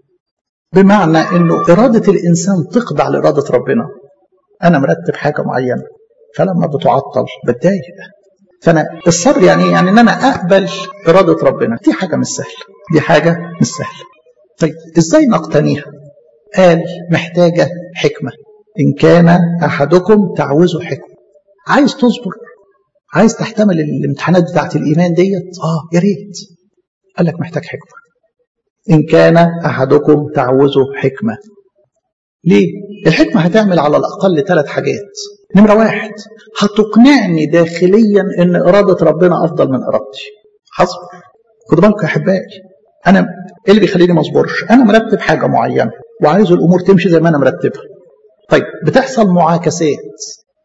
بمعنى انه اراده الانسان تخضع لاراده ربنا انا مرتب حاجه معينه فلما بتعطل بتضايق فانا الصبر يعني يعني ان انا اقبل اراده ربنا دي حاجه مش سهله دي حاجه مش سهله طيب ازاي نقتنيها قال محتاجه حكمه ان كان احدكم تعوزه حكمه عايز تصبر عايز تحتمل الامتحانات بتاعت الايمان ديت اه يا ريت قال لك محتاج حكمه إن كان أحدكم تعوزه حكمة ليه؟ الحكمة هتعمل على الأقل ثلاث حاجات نمرة واحد هتقنعني داخليا أن إرادة ربنا أفضل من إرادتي حصبر خدوا بالكم يا أحبائي أنا إيه اللي بيخليني ما أصبرش؟ أنا مرتب حاجة معينة وعايز الأمور تمشي زي ما أنا مرتبها طيب بتحصل معاكسات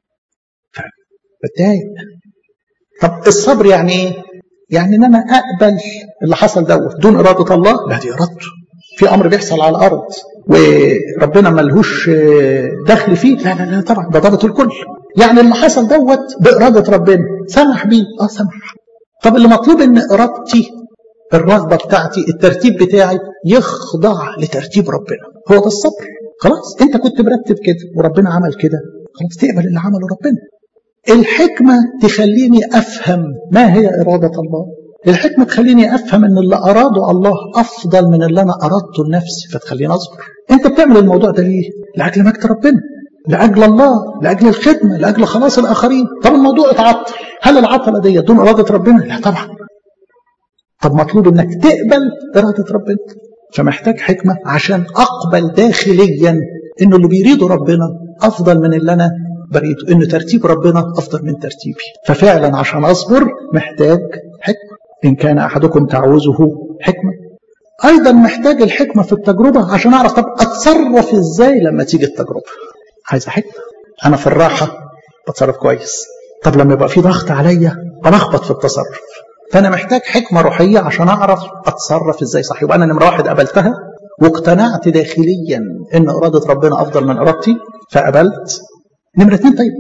بتضايق طب الصبر يعني ايه؟ يعني ان انا اقبل اللي حصل دوت دون اراده الله لا دي ارادته في امر بيحصل على الارض وربنا ملهوش دخل فيه لا لا لا طبعا ده ضابط الكل يعني اللي حصل دوت باراده ربنا سمح بيه اه سمح طب اللي مطلوب ان ارادتي الرغبه بتاعتي الترتيب بتاعي يخضع لترتيب ربنا هو ده الصبر خلاص انت كنت مرتب كده وربنا عمل كده خلاص تقبل اللي عمله ربنا الحكمة تخليني أفهم ما هي إرادة الله الحكمة تخليني أفهم أن اللي أراده الله أفضل من اللي أنا أردته لنفسي فتخليني أصبر أنت بتعمل الموضوع ده ليه؟ لأجل مجد ربنا لأجل الله لأجل الخدمة لأجل خلاص الآخرين طب الموضوع اتعطل هل العطلة دي دون إرادة ربنا؟ لا طبعا طب مطلوب انك تقبل اراده ربنا فمحتاج حكمه عشان اقبل داخليا انه اللي بيريده ربنا افضل من اللي انا بريده ان ترتيب ربنا افضل من ترتيبي ففعلا عشان اصبر محتاج حكمه ان كان احدكم تعوزه حكمه ايضا محتاج الحكمه في التجربه عشان اعرف طب اتصرف ازاي لما تيجي التجربه عايز حكمه انا في الراحه بتصرف كويس طب لما يبقى في ضغط عليا بلخبط في التصرف فانا محتاج حكمه روحيه عشان اعرف اتصرف ازاي صح يبقى انا نمره واحد قبلتها واقتنعت داخليا ان اراده ربنا افضل من ارادتي فقبلت نمره اتنين طيب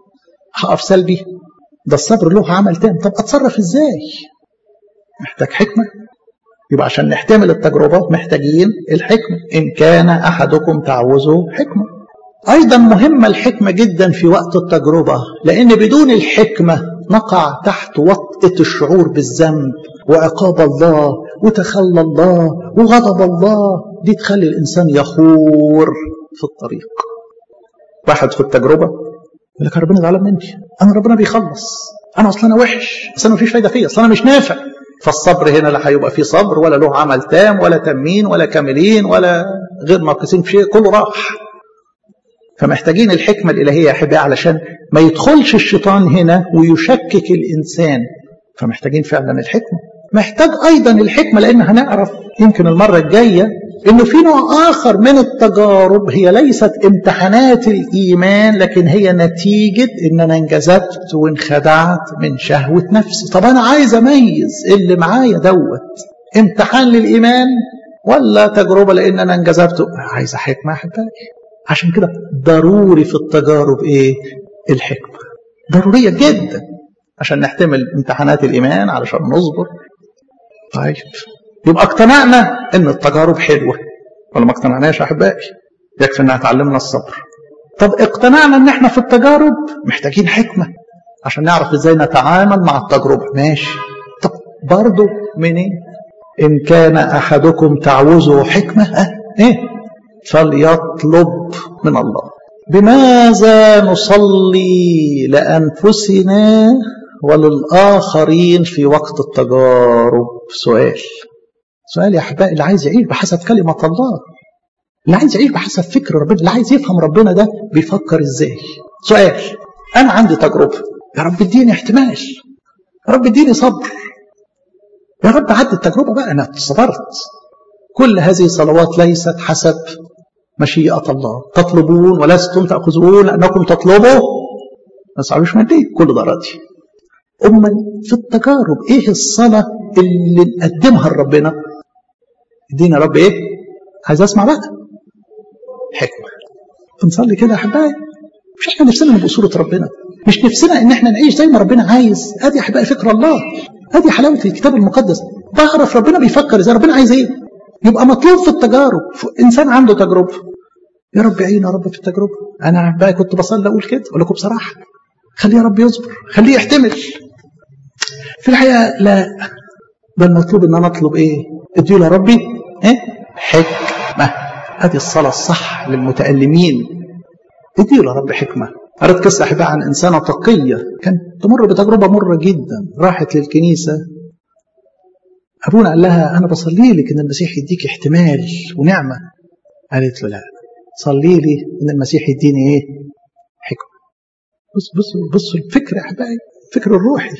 هقف سلبي ده الصبر له عمل تاني طب اتصرف ازاي محتاج حكمه يبقى عشان نحتمل التجربه محتاجين الحكمه ان كان احدكم تعوزه حكمه ايضا مهمه الحكمه جدا في وقت التجربه لان بدون الحكمه نقع تحت وطئه الشعور بالذنب وعقاب الله وتخلى الله وغضب الله دي تخلي الانسان يخور في الطريق واحد في التجربه يقول لك ربنا زعلان مني انا ربنا بيخلص انا اصلا انا وحش اصل انا مفيش فايده فيا اصل انا مش نافع فالصبر هنا لا هيبقى فيه صبر ولا له عمل تام ولا تامين ولا كاملين ولا غير ناقصين في شيء كله راح فمحتاجين الحكمة الإلهية يا أحبائي علشان ما يدخلش الشيطان هنا ويشكك الإنسان فمحتاجين فعلا الحكمة محتاج أيضا الحكمة لأن هنعرف يمكن المرة الجاية إنه في نوع آخر من التجارب هي ليست امتحانات الإيمان لكن هي نتيجة إن أنا انجذبت وانخدعت من شهوة نفسي طب أنا عايز أميز اللي معايا دوت امتحان للإيمان ولا تجربة لأن أنا انجذبت عايز حكمة أحبائي عشان كده ضروري في التجارب ايه الحكمة ضرورية جدا عشان نحتمل امتحانات الإيمان علشان نصبر طيب يبقى اقتنعنا ان التجارب حلوة ولا ما اقتنعناش يا أحبائي يكفي انها تعلمنا الصبر طب اقتنعنا ان احنا في التجارب محتاجين حكمة عشان نعرف ازاي نتعامل مع التجربة ماشي طب برضه منين إن كان أحدكم تعوزه حكمة أه إيه فليطلب من الله بماذا نصلي لأنفسنا وللآخرين في وقت التجارب سؤال سؤال يا أحبائي اللي عايز يعيش بحسب كلمة الله اللي عايز يعيش بحسب فكر ربنا اللي عايز يفهم ربنا ده بيفكر ازاي سؤال أنا عندي تجربة يا رب اديني احتمال يا رب اديني صبر يا رب عدي التجربة بقى أنا صبرت كل هذه الصلوات ليست حسب مشيئة الله تطلبون ولستم تأخذون لأنكم تطلبوا ما تصعبوش ماديا كل ده راضي أما في التجارب إيه الصلاة اللي نقدمها لربنا ادينا رب إيه عايز أسمع بقى حكمة بنصلي كده يا أحبائي مش احنا نفسنا نبقى صورة ربنا مش نفسنا ان احنا نعيش زي ما ربنا عايز ادي يا احبائي فكر الله ادي حلاوة الكتاب المقدس بعرف ربنا بيفكر ازاي ربنا عايز ايه يبقى مطلوب في التجارب انسان عنده تجربه يا رب عين يا رب في التجربه انا بقى كنت بصلي اقول كده اقول لكم بصراحه خليه يا رب يصبر خليه يحتمل في الحقيقه لا ده المطلوب ان انا اطلب ايه اديه يا ربي ايه حكمه ادي الصلاه الصح للمتالمين اديه يا رب حكمه قريت قصه احبها عن انسانه تقيه كانت تمر بتجربه مره جدا راحت للكنيسه ابونا قال لها انا بصلي لك ان المسيح يديك احتمال ونعمه قالت له لا صلي لي ان المسيح يديني ايه حكمه بص بص بص الفكر يا احبائي الفكر الروحي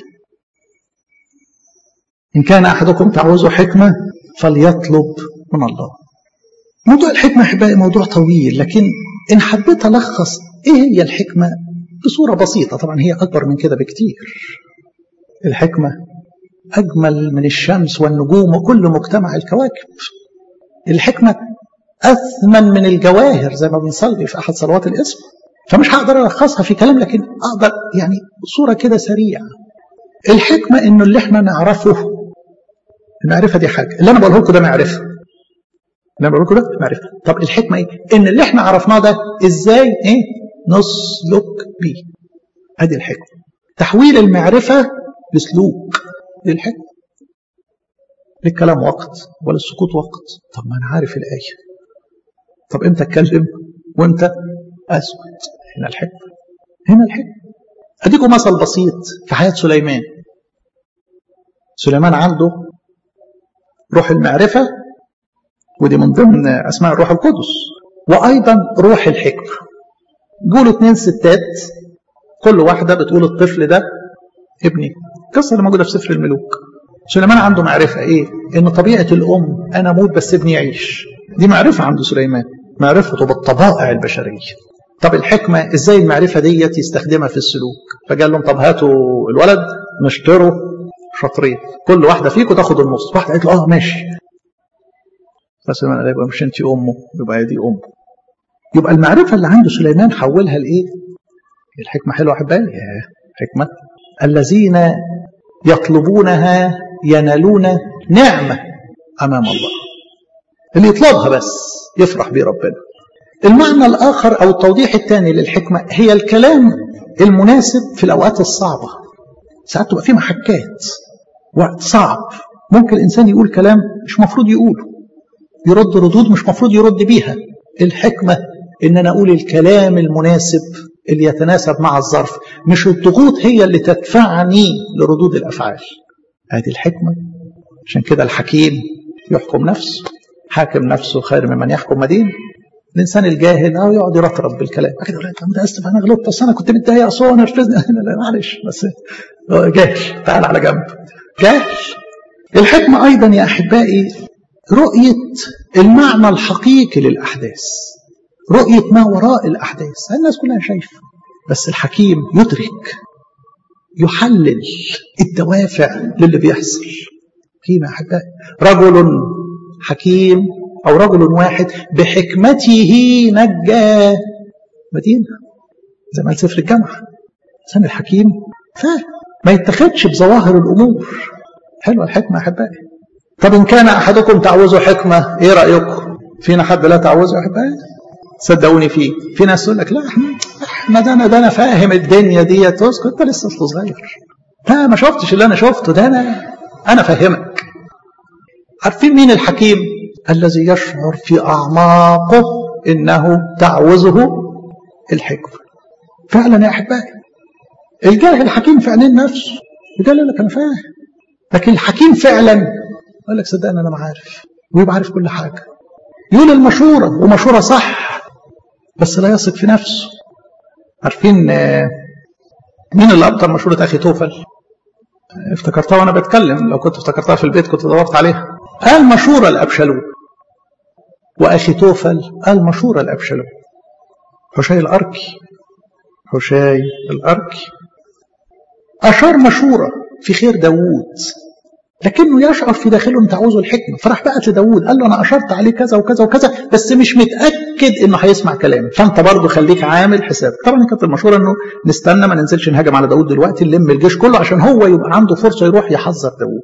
ان كان احدكم تعوزه حكمه فليطلب من الله موضوع الحكمه احبائي موضوع طويل لكن ان حبيت الخص ايه هي الحكمه بصوره بسيطه طبعا هي اكبر من كده بكتير الحكمه أجمل من الشمس والنجوم وكل مجتمع الكواكب الحكمة أثمن من الجواهر زي ما بنصلي في أحد صلوات الاسم فمش هقدر ألخصها في كلام لكن أقدر يعني صورة كده سريعة الحكمة إنه اللي احنا نعرفه المعرفة دي حاجة اللي أنا بقوله لكم ده معرفة اللي أنا بقوله لكم ده معرفة طب الحكمة إيه؟ إن اللي احنا عرفناه ده إزاي إيه؟ نسلك بيه هذه الحكمة تحويل المعرفة لسلوك دي الحكمة للكلام وقت وللسكوت وقت طب ما أنا عارف الآية طب إمتى أتكلم وإمتى أسكت هنا الحكمة هنا الحكمة أديكم مثل بسيط في حياة سليمان سليمان عنده روح المعرفة ودي من ضمن أسماء الروح القدس وأيضا روح الحكمة جولوا اتنين ستات كل واحدة بتقول الطفل ده ابني القصة اللي موجودة في سفر الملوك سليمان عنده معرفة ايه ان طبيعة الام انا اموت بس ابني يعيش دي معرفة عند سليمان معرفته بالطبائع البشرية طب الحكمة ازاي المعرفة ديت يستخدمها في السلوك فقال لهم طب هاتوا الولد نشتره شطرين كل واحدة فيكم تاخد النص واحدة قالت له اه ماشي فسليمان قال يبقى مش انت امه يبقى هي دي امه يبقى المعرفة اللي عند سليمان حولها لايه الحكمة حلوة احبائي حكمة الذين يطلبونها ينالون نعمة أمام الله اللي يطلبها بس يفرح بيه ربنا المعنى الآخر أو التوضيح الثاني للحكمة هي الكلام المناسب في الأوقات الصعبة ساعات تبقى في محكات وقت صعب ممكن الإنسان يقول كلام مش مفروض يقوله يرد ردود مش مفروض يرد بيها الحكمة إن أنا أقول الكلام المناسب اللي يتناسب مع الظرف مش الضغوط هي اللي تدفعني لردود الأفعال هذه الحكمة عشان كده الحكيم يحكم نفسه حاكم نفسه خير ممن يحكم مدينة الإنسان الجاهل أو يقعد يرطرب بالكلام كده يقول أنا متأسف أنا غلطت أصل أنا كنت متضايق أصل أنا نرفزني لا معلش بس جاهل تعال على جنب جاهل الحكمة أيضا يا أحبائي رؤية المعنى الحقيقي للأحداث رؤية ما وراء الأحداث الناس كلها شايفة بس الحكيم يدرك يحلل الدوافع للي بيحصل حكيم يا أحبائي رجل حكيم أو رجل واحد بحكمته نجى مدينة زي ما سفر الجامعة الإنسان الحكيم فاهم ما يتخذش بظواهر الأمور حلوة الحكمة يا أحبائي طب إن كان أحدكم تعوزه حكمة إيه رأيكم فينا حد لا تعوزه يا أحبائي صدقوني فيه في ناس تقول لك لا احنا احنا ده انا ده انا فاهم الدنيا ديت اسكت انت لسه اصل صغير لا ما شفتش اللي انا شفته ده انا انا فاهمك عارفين مين الحكيم الذي يشعر في اعماقه انه تعوزه الحكمه فعلا يا احبائي الجاهل حكيم في عينين نفسه يقول لك انا فاهم لكن الحكيم فعلا يقول لك صدقني انا ما عارف ويبقى عارف كل حاجه يقول المشوره ومشوره صح بس لا يثق في نفسه عارفين مين اللي ابطل مشورة اخي توفل افتكرتها وانا بتكلم لو كنت افتكرتها في البيت كنت دورت عليها قال مشورة لابشالوم واخي توفل قال مشورة لابشالوم حشاي الاركي حشاي الاركي اشار مشورة في خير داوود لكنه يشعر في داخله ان تعوزه الحكمه فراح بقى لداوود قال له انا اشرت عليه كذا وكذا وكذا بس مش متاكد انه هيسمع كلامي فانت برضه خليك عامل حساب طبعا كانت المشوره انه نستنى ما ننزلش نهاجم على داوود دلوقتي نلم الجيش كله عشان هو يبقى عنده فرصه يروح يحذر داوود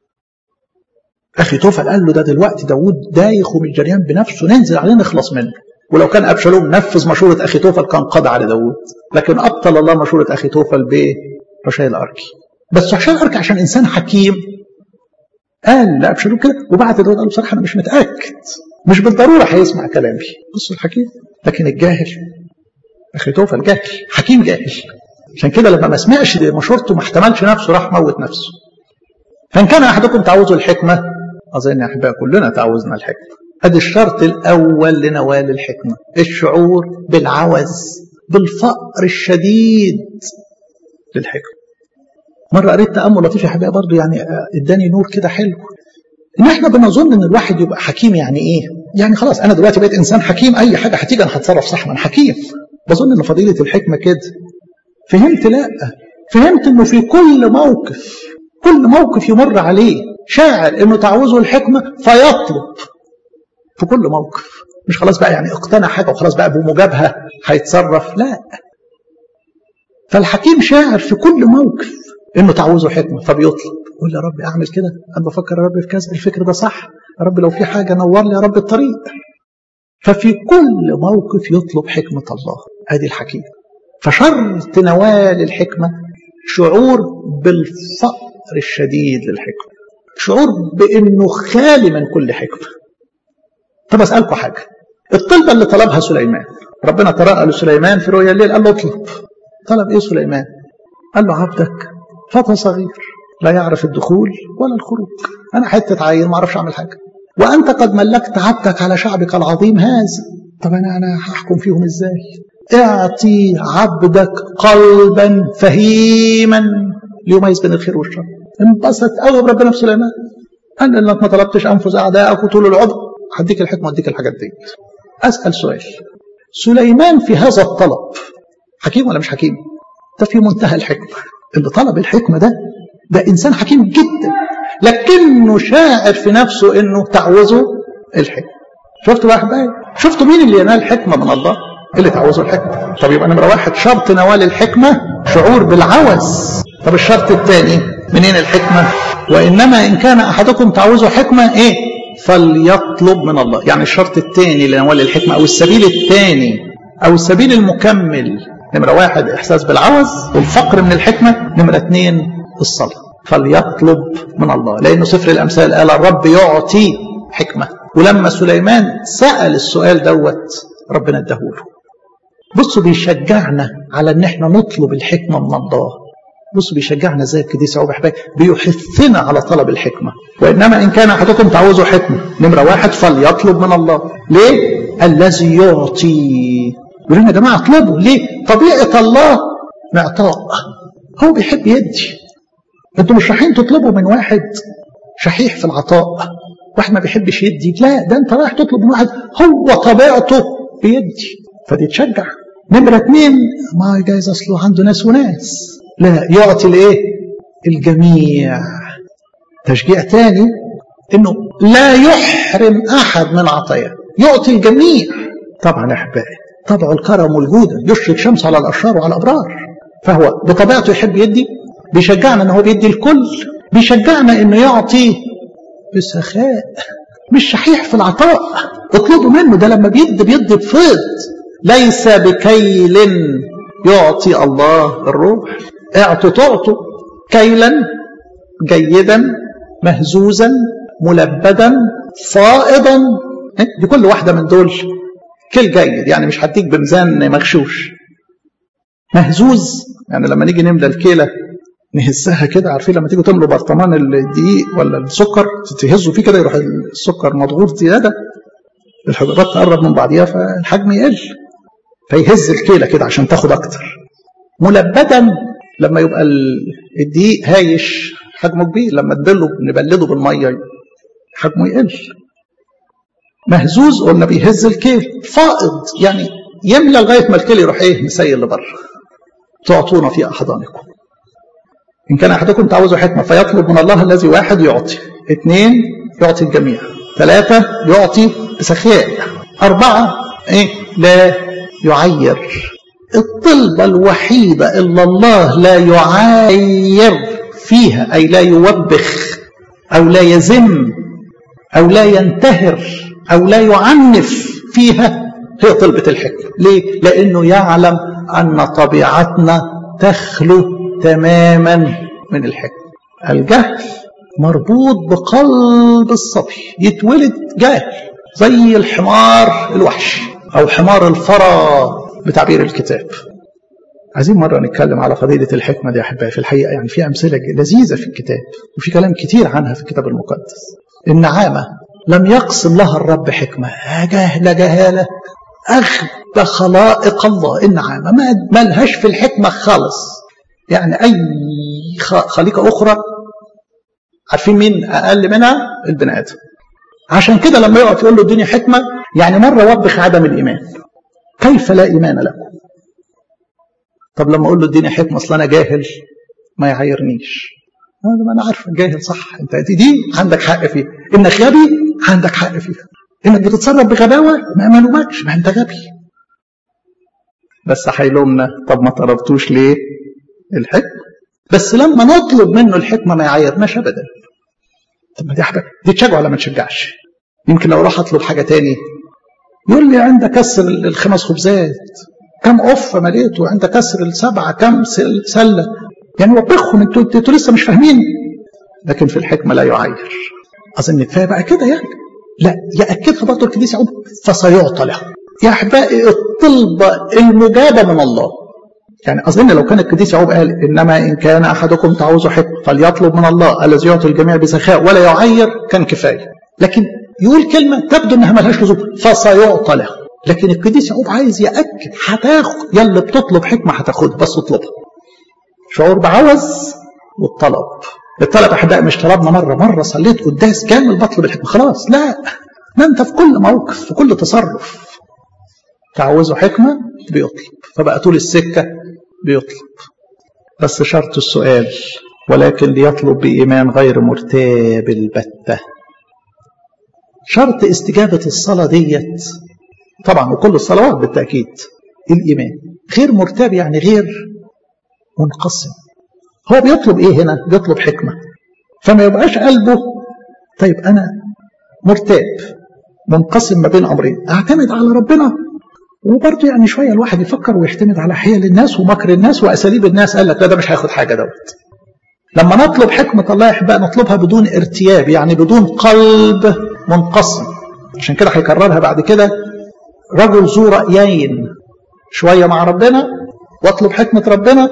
اخي توفل قال له ده دلوقتي داوود دايخ ومش جريان بنفسه ننزل عليه نخلص منه ولو كان ابشالوم نفذ مشوره اخي توفل كان قضى على داوود لكن ابطل الله مشوره اخي توفل بحشاي الاركي بس حشاي الاركي عشان انسان حكيم قال لا ابشروا كده وبعد داود قال بصراحه انا مش متاكد مش بالضروره هيسمع كلامي بصوا الحكيم لكن الجاهل اخي توفل جاهل حكيم جاهل عشان كده لما ما سمعش مشورته ما احتملش نفسه راح موت نفسه فان كان احدكم تعوزوا الحكمه اظن يا احبائي كلنا تعوزنا الحكمه ادي الشرط الاول لنوال الحكمه الشعور بالعوز بالفقر الشديد للحكمه مرة قريت تأمل لطيف يا حبايبي برضه يعني اداني نور كده حلو. إن إحنا بنظن إن الواحد يبقى حكيم يعني إيه؟ يعني خلاص أنا دلوقتي بقيت إنسان حكيم أي حاجة هتيجي أنا هتصرف صح ما أنا حكيم. بظن إن فضيلة الحكمة كده. فهمت لا فهمت إنه في كل موقف كل موقف يمر عليه شاعر إنه تعوزه الحكمة فيطلب في كل موقف مش خلاص بقى يعني اقتنع حاجة وخلاص بقى بمجابهة هيتصرف لا فالحكيم شاعر في كل موقف انه تعوزه حكمه فبيطلب يقول يا رب اعمل كده انا بفكر يا رب في كذا الفكر ده صح يا رب لو في حاجه نور لي يا رب الطريق ففي كل موقف يطلب حكمه الله ادي الحكيم فشرط نوال الحكمه شعور بالفقر الشديد للحكمه شعور بانه خالي من كل حكمه طب اسالكم حاجه الطلبه اللي طلبها سليمان ربنا تراءى لسليمان في رؤيا الليل قال له اطلب طلب ايه سليمان قال له عبدك فتى صغير لا يعرف الدخول ولا الخروج انا حته عيل ما اعرفش اعمل حاجه وانت قد ملكت عبدك على شعبك العظيم هذا طب انا انا هحكم فيهم ازاي اعطي عبدك قلبا فهيما ليميز بين الخير والشر انبسط قوي بربنا في سليمان قال انك ما طلبتش انفس اعدائك وطول العمر هديك الحكمه واديك الحاجات دي اسال سؤال سليمان في هذا الطلب حكيم ولا مش حكيم ده في منتهى الحكمه اللي طلب الحكمه ده ده انسان حكيم جدا لكنه شاعر في نفسه انه تعوزه الحكمه شفتوا بقى احبائي شفتوا مين اللي ينال حكمه من الله اللي تعوزه الحكمه طب يبقى نمره واحد شرط نوال الحكمه شعور بالعوز طب الشرط الثاني منين الحكمه وانما ان كان احدكم تعوزه حكمه ايه فليطلب من الله يعني الشرط الثاني لنوال الحكمه او السبيل الثاني او السبيل المكمل نمره واحد احساس بالعوز والفقر من الحكمه نمره اثنين الصلاه فليطلب من الله لانه سفر الامثال قال الرب يعطي حكمه ولما سليمان سال السؤال دوت ربنا اداهوله بصوا بيشجعنا على ان احنا نطلب الحكمه من الله بصوا بيشجعنا ازاي القديس يعقوب احبائي بيحثنا على طلب الحكمه وانما ان كان احدكم تعوزوا حكمه نمره واحد فليطلب من الله ليه؟ الذي يعطي يقول لنا يا جماعه اطلبوا ليه؟ طبيعه الله معطاء هو بيحب يدي انتوا مش رايحين تطلبوا من واحد شحيح في العطاء واحد ما بيحبش يدي لا ده انت رايح تطلب من واحد هو طبيعته بيدي فدي تشجع نمرة اتنين ما جايز اصله عنده ناس وناس لا يعطي الايه الجميع تشجيع تاني انه لا يحرم احد من عطاياه يعطي الجميع طبعا احبائي طبع الكرم والجودة يشرق شمس على الاشرار وعلى الابرار فهو بطبيعته يحب يدي بيشجعنا ان هو بيدي الكل بيشجعنا انه يعطي بسخاء مش شحيح في العطاء اطلبوا منه ده لما بيدي بيدي بفيض ليس بكيل يعطي الله الروح اعطوا تعطوا كيلا جيدا مهزوزا ملبدا فائضا دي كل واحدة من دول كيل جيد يعني مش هديك بميزان مغشوش مهزوز يعني لما نيجي نملى الكيلة نهزها كده عارفين لما تيجوا تملوا برطمان الدقيق ولا السكر تهزوا فيه كده يروح السكر مضغوط زياده الحجرات تقرب من بعضيها فالحجم يقل فيهز الكيله كده عشان تاخد اكتر ملبدا لما يبقى الدقيق هايش حجمه كبير لما تبله نبلده بالميه حجمه يقل مهزوز قلنا بيهز الكيل فائض يعني يملى لغايه ما الكيل يروح ايه مسيل لبره تعطونا في احضانكم إن كان أحدكم تعوز حكمة فيطلب من الله الذي واحد يعطي اثنين يعطي الجميع ثلاثة يعطي بسخاء أربعة إيه؟ لا يعير الطلبة الوحيدة إلا الله لا يعاير فيها أي لا يوبخ أو لا يذم أو لا ينتهر أو لا يعنف فيها هي طلبة الحكمة ليه؟ لأنه يعلم أن طبيعتنا تخلو تماما من الحكمة الجهل مربوط بقلب الصبي يتولد جاهل زي الحمار الوحش أو حمار الفرا بتعبير الكتاب عايزين مرة نتكلم على فضيلة الحكمة دي يا أحبائي في الحقيقة يعني في أمثلة لذيذة في الكتاب وفي كلام كتير عنها في الكتاب المقدس النعامة لم يقسم لها الرب حكمة جهلة جهالة أغبى خلائق الله النعامة ما لهاش في الحكمة خالص يعني أي خليقة أخرى عارفين مين أقل منها البني آدم عشان كده لما يقف يقول له الدنيا حكمة يعني مرة وبخ عدم الإيمان كيف لا إيمان لكم طب لما أقول له الدنيا حكمة أصل أنا جاهل ما يعايرنيش أنا أنا عارف جاهل صح أنت دي عندك حق فيها إنك غبي عندك حق فيها إنك بتتصرف بغباوة ما ملومكش ما أنت غبي بس هيلومنا طب ما طلبتوش ليه الحكمة بس لما نطلب منه الحكمة ما يعايرناش أبدا طب ما دي حاجة دي تشجع ولا ما تشجعش يمكن لو راح أطلب حاجة تاني يقول لي عند كسر الخمس خبزات كم أف مليته عند كسر السبعة كم سلة يعني وبخهم انتوا انتوا لسه مش فاهمين لكن في الحكمة لا يعاير أظن كفاية بقى كده يعني لا يأكدها برضه القديس يعقوب فسيعطى له يا أحبائي الطلبة المجابة من الله يعني أظن لو كان القديس يعقوب قال إنما إن كان أحدكم تعوز حكمة فليطلب من الله الذي يعطي الجميع بسخاء ولا يعير كان كفاية لكن يقول كلمة تبدو إنها ملهاش لزوم فسيعطى له لكن القديس يعقوب عايز يأكد هتاخد يلا بتطلب حكمة هتاخدها بس اطلبها شعور بعوز والطلب الطلب أحباء مش طلبنا مرة مرة صليت قداس كامل بطلب الحكمة خلاص لا ما أنت في كل موقف في كل تصرف تعوزه حكمة بيطلب فبقى طول السكة بيطلب بس شرط السؤال ولكن ليطلب بإيمان غير مرتاب البتة شرط استجابة الصلاة ديت طبعا وكل الصلوات بالتأكيد الإيمان غير مرتاب يعني غير منقسم هو بيطلب إيه هنا بيطلب حكمة فما يبقاش قلبه طيب أنا مرتاب منقسم ما بين أمرين أعتمد على ربنا وبرضه يعني شويه الواحد يفكر ويعتمد على حيل الناس ومكر الناس واساليب الناس قال لك لا ده مش هياخد حاجه دوت. لما نطلب حكمه الله يا احباء نطلبها بدون ارتياب يعني بدون قلب منقسم. عشان كده هيكررها بعد كده رجل ذو رايين شويه مع ربنا واطلب حكمه ربنا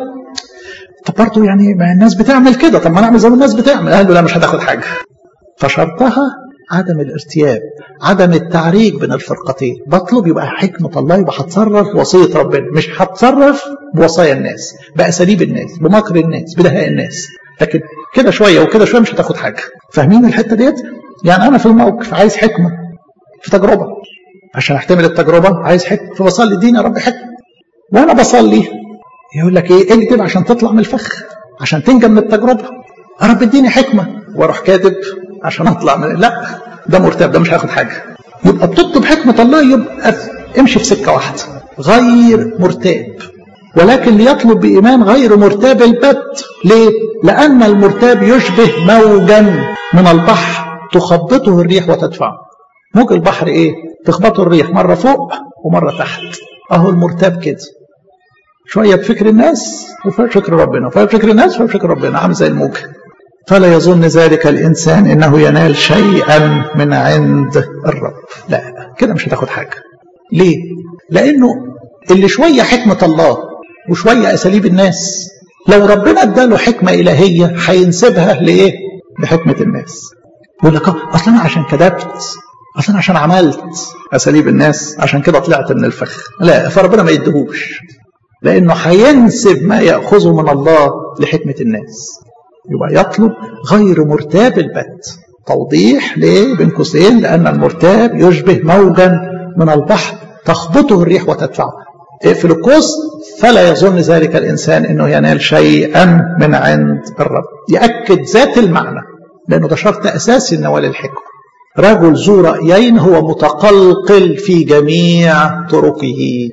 طب برضه يعني ما الناس بتعمل كده طب ما نعمل زي ما الناس بتعمل قال له لا مش هتاخد حاجه. فشرطها عدم الارتياب عدم التعريج بين الفرقتين بطلب يبقى حكمة الله يبقى هتصرف وصية ربنا مش هتصرف بوصايا الناس بأساليب الناس بمكر الناس بدهاء الناس لكن كده شوية وكده شوية مش هتاخد حاجة فاهمين الحتة ديت يعني أنا في الموقف عايز حكمة في تجربة عشان أحتمل التجربة عايز حكمة فبصلي اديني يا رب حكمة وأنا بصلي يقول لك إيه اكتب عشان تطلع من الفخ عشان تنجم من التجربة يا رب اديني حكمة واروح كاتب عشان اطلع من لا ده مرتاب ده مش هاخد حاجه يبقى بتطلب حكمه الله يبقى امشي في سكه واحده غير مرتاب ولكن ليطلب بايمان غير مرتاب البت ليه لان المرتاب يشبه موجا من البحر تخبطه الريح وتدفعه موج البحر ايه تخبطه الريح مره فوق ومره تحت اهو المرتاب كده شويه بفكر الناس وفي فكر ربنا وفي فكر الناس وفي فكر ربنا عامل زي الموج فلا يظن ذلك الإنسان إنه ينال شيئا من عند الرب لا كده مش هتاخد حاجة ليه؟ لأنه اللي شوية حكمة الله وشوية أساليب الناس لو ربنا اداله حكمة إلهية هينسبها لإيه؟ لحكمة الناس يقول لك أصل أنا عشان كذبت أصل أنا عشان عملت أساليب الناس عشان كده طلعت من الفخ لا فربنا ما يدهوش لأنه هينسب ما يأخذه من الله لحكمة الناس يبقى يطلب غير مرتاب البت توضيح ليه بين قوسين لأن المرتاب يشبه موجا من البحر تخبطه الريح وتدفعه اقفل القوس فلا يظن ذلك الإنسان أنه ينال شيئا من عند الرب يأكد ذات المعنى لأنه ده شرط أساسي لنوال الحكمة رجل ذو رأيين هو متقلقل في جميع طرقه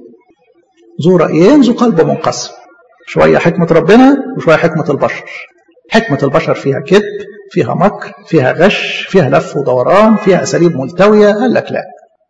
ذو رأيين ذو قلب منقسم شوية حكمة ربنا وشوية حكمة البشر حكمة البشر فيها كذب فيها مكر فيها غش فيها لف ودوران فيها أساليب ملتوية قال لك لا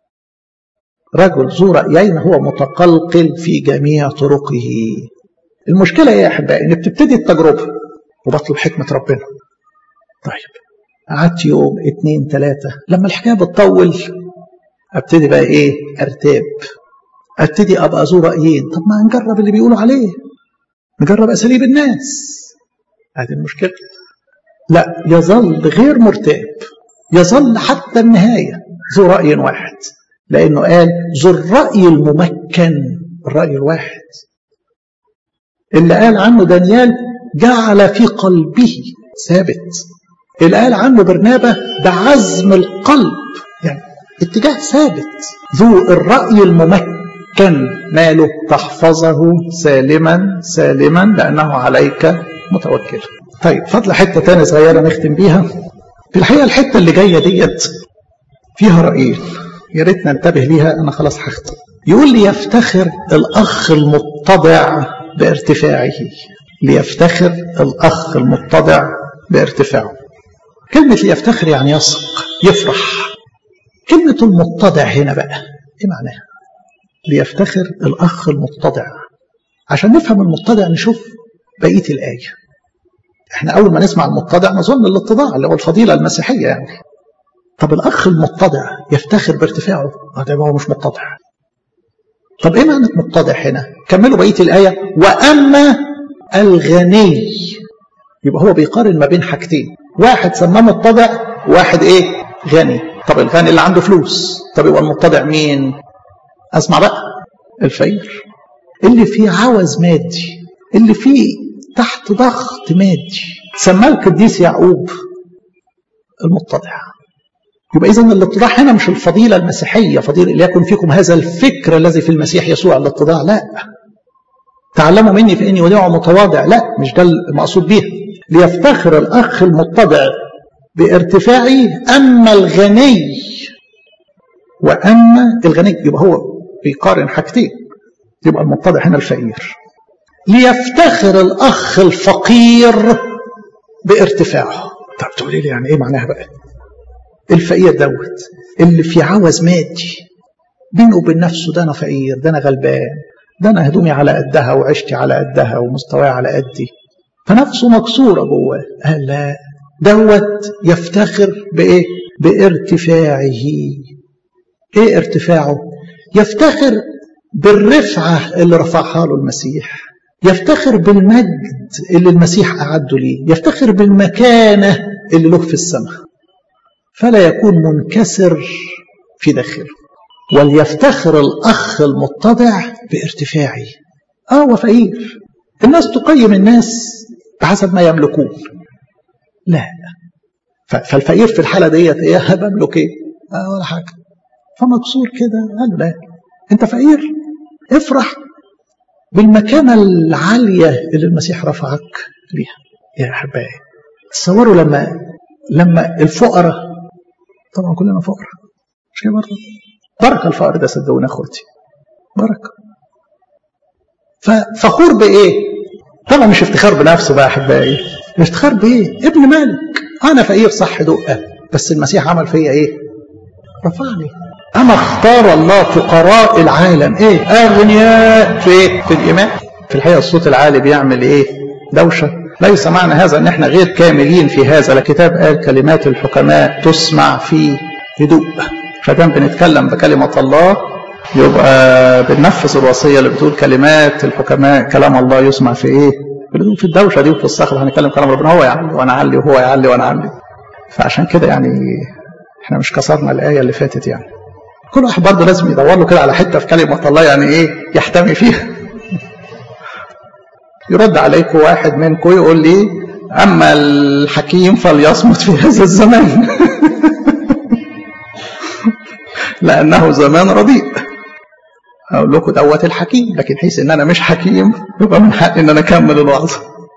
رجل ذو رأيين هو متقلقل في جميع طرقه المشكلة يا أحبائي إن بتبتدي التجربة وبطلب حكمة ربنا طيب قعدت يوم اتنين تلاتة لما الحكاية بتطول ابتدي بقى ايه ارتاب ابتدي ابقى ذو رأيين طب ما نجرب اللي بيقولوا عليه نجرب اساليب الناس هذه المشكلة لا يظل غير مرتاب يظل حتى النهاية ذو رأي واحد لأنه قال ذو الرأي الممكن الرأي الواحد اللي قال عنه دانيال جعل في قلبه ثابت اللي قال عنه برنابة بعزم القلب يعني اتجاه ثابت ذو الرأي الممكن ماله تحفظه سالما سالما لأنه عليك متوكل طيب فضل حته تانية صغيره نختم بيها في الحقيقه الحته اللي جايه ديت فيها رايين يا ريت ننتبه ليها انا خلاص هختم يقول لي يفتخر الاخ المتضع بارتفاعه ليفتخر الاخ المتضع بارتفاعه كلمة ليفتخر يعني يثق يفرح كلمة المتضع هنا بقى ايه معناها ليفتخر الاخ المتضع عشان نفهم المتضع نشوف بقية الآية احنا أول ما نسمع المتضع نظن الاتضاع اللي هو الفضيلة المسيحية يعني طب الأخ المتضع يفتخر بارتفاعه ده هو مش متضع طب ايه معنى متضح هنا كملوا بقيه الايه واما الغني يبقى هو بيقارن ما بين حاجتين واحد سماه متضع واحد ايه غني طب الغني اللي عنده فلوس طب يبقى المتضع مين اسمع بقى الفقير اللي فيه عوز مادي اللي فيه تحت ضغط مادي سماه القديس يعقوب المتضع يبقى اذا الاتضاع هنا مش الفضيله المسيحيه فضيله ليكن فيكم هذا الفكر الذي في المسيح يسوع الاتضاع لا تعلموا مني فاني وديع متواضع لا مش ده المقصود بيها ليفتخر الاخ المتضع بارتفاعه اما الغني واما الغني يبقى هو بيقارن حاجتين يبقى المتضع هنا الفقير ليفتخر الاخ الفقير بارتفاعه طب تقولي لي يعني ايه معناها بقى الفقير دوت اللي في عوز مادي بينه وبين نفسه ده انا فقير ده انا غلبان ده انا هدومي على قدها وعشتي على قدها ومستواي على قدي فنفسه مكسوره جواه قال لا دوت يفتخر بايه بارتفاعه ايه ارتفاعه يفتخر بالرفعه اللي رفعها له المسيح يفتخر بالمجد اللي المسيح اعده ليه يفتخر بالمكانه اللي له في السماء فلا يكون منكسر في داخله وليفتخر الأخ المتضع بارتفاعه آه وفقير الناس تقيم الناس بحسب ما يملكون لا فالفقير في الحالة ديت ايه بملك ايه آه ولا حاجة فمكسور كده قال لا انت فقير افرح بالمكانة العالية اللي المسيح رفعك ليها يا أحبائي تصوروا لما لما الفقراء طبعا كلنا فقراء مش كده برضه بركة الفقر ده صدقوني اخواتي بركة ففخور بايه طبعا مش افتخار بنفسه بقى احبائي افتخار بايه ابن مالك انا فقير صح دقه بس المسيح عمل فيا ايه رفعني اما اختار الله فقراء العالم ايه اغنياء في ايه في الايمان في الحقيقه الصوت العالي بيعمل ايه دوشه ليس معنى هذا ان احنا غير كاملين في هذا الكتاب قال كلمات الحكماء تسمع في هدوء فدام بنتكلم بكلمة الله يبقى بننفذ الوصية اللي بتقول كلمات الحكماء كلام الله يسمع في ايه؟ في الدوشة دي وفي الصخرة هنتكلم كلام ربنا هو يعلي وانا اعلي وهو يعلي وانا اعلي فعشان كده يعني احنا مش كسرنا الآية اللي فاتت يعني كل واحد برضه لازم يدور له كده على حتة في كلمة الله يعني ايه يحتمي فيها يرد عليكم واحد منكم يقول لي أما الحكيم فليصمت في هذا الزمان لأنه زمان رديء أقول لكم دوت الحكيم لكن حيث إن أنا مش حكيم يبقى من حقي إن أنا أكمل الوعظ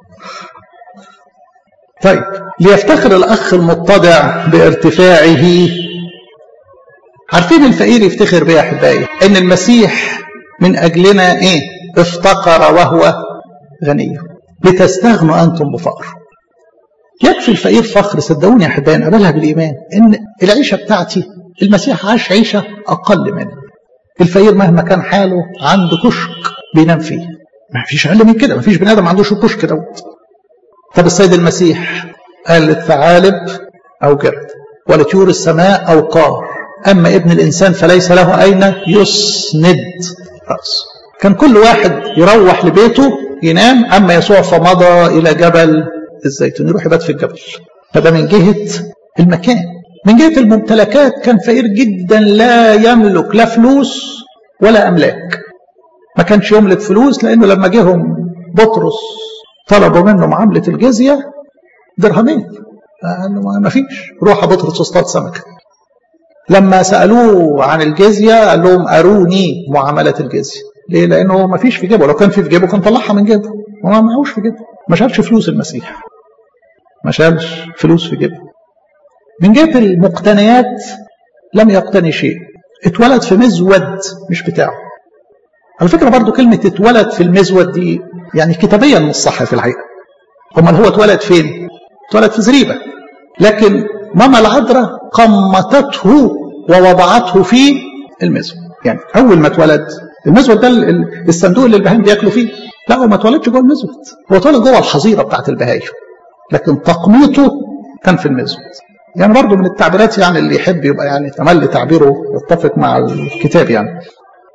طيب ليفتخر الأخ المتضع بارتفاعه عارفين الفقير يفتخر بيه يا أحبائي إن المسيح من أجلنا إيه افتقر وهو غني لتستغنوا أنتم بفقر يكفي الفقير فخر صدقوني يا أحبائي قبلها بالإيمان إن العيشة بتاعتي المسيح عاش عيشة أقل منه الفقير مهما كان حاله عنده كشك بينام فيه ما فيش أقل من كده ما فيش بني آدم ما عندوش الكشك دوت طب السيد المسيح قال للثعالب أو جرد ولطيور السماء أو قار أما ابن الإنسان فليس له أين يسند رأسه كان كل واحد يروح لبيته ينام أما يسوع فمضى إلى جبل الزيتون يروح يبات في الجبل فده من جهة المكان من جهة الممتلكات كان فقير جدا لا يملك لا فلوس ولا أملاك ما كانش يملك فلوس لأنه لما جيهم بطرس طلبوا منه معاملة الجزية درهمين قال له ما فيش روح بطرس اصطاد سمكة لما سألوه عن الجزية قال لهم أروني معاملة الجزية ليه؟ لأنه ما فيش في جيبه لو كان في في جيبه كان طلعها من جيبه وما معهوش في جيبه ما شالش فلوس المسيح ما شالش فلوس في جيبه من جهة المقتنيات لم يقتني شيء اتولد في مزود مش بتاعه على فكرة برضو كلمة اتولد في المزود دي يعني كتابيا مش صح في الحقيقة امال هو اتولد فين اتولد في زريبة لكن ماما العذراء قمتته ووضعته في المزود يعني اول ما اتولد المزود ده الصندوق اللي البهايم بياكلوا فيه لا هو ما اتولدش جوه المزود هو اتولد جوه الحظيره بتاعت البهايم لكن تقميطه كان في المزود يعني برضه من التعبيرات يعني اللي يحب يبقى يعني تملي تعبيره يتفق مع الكتاب يعني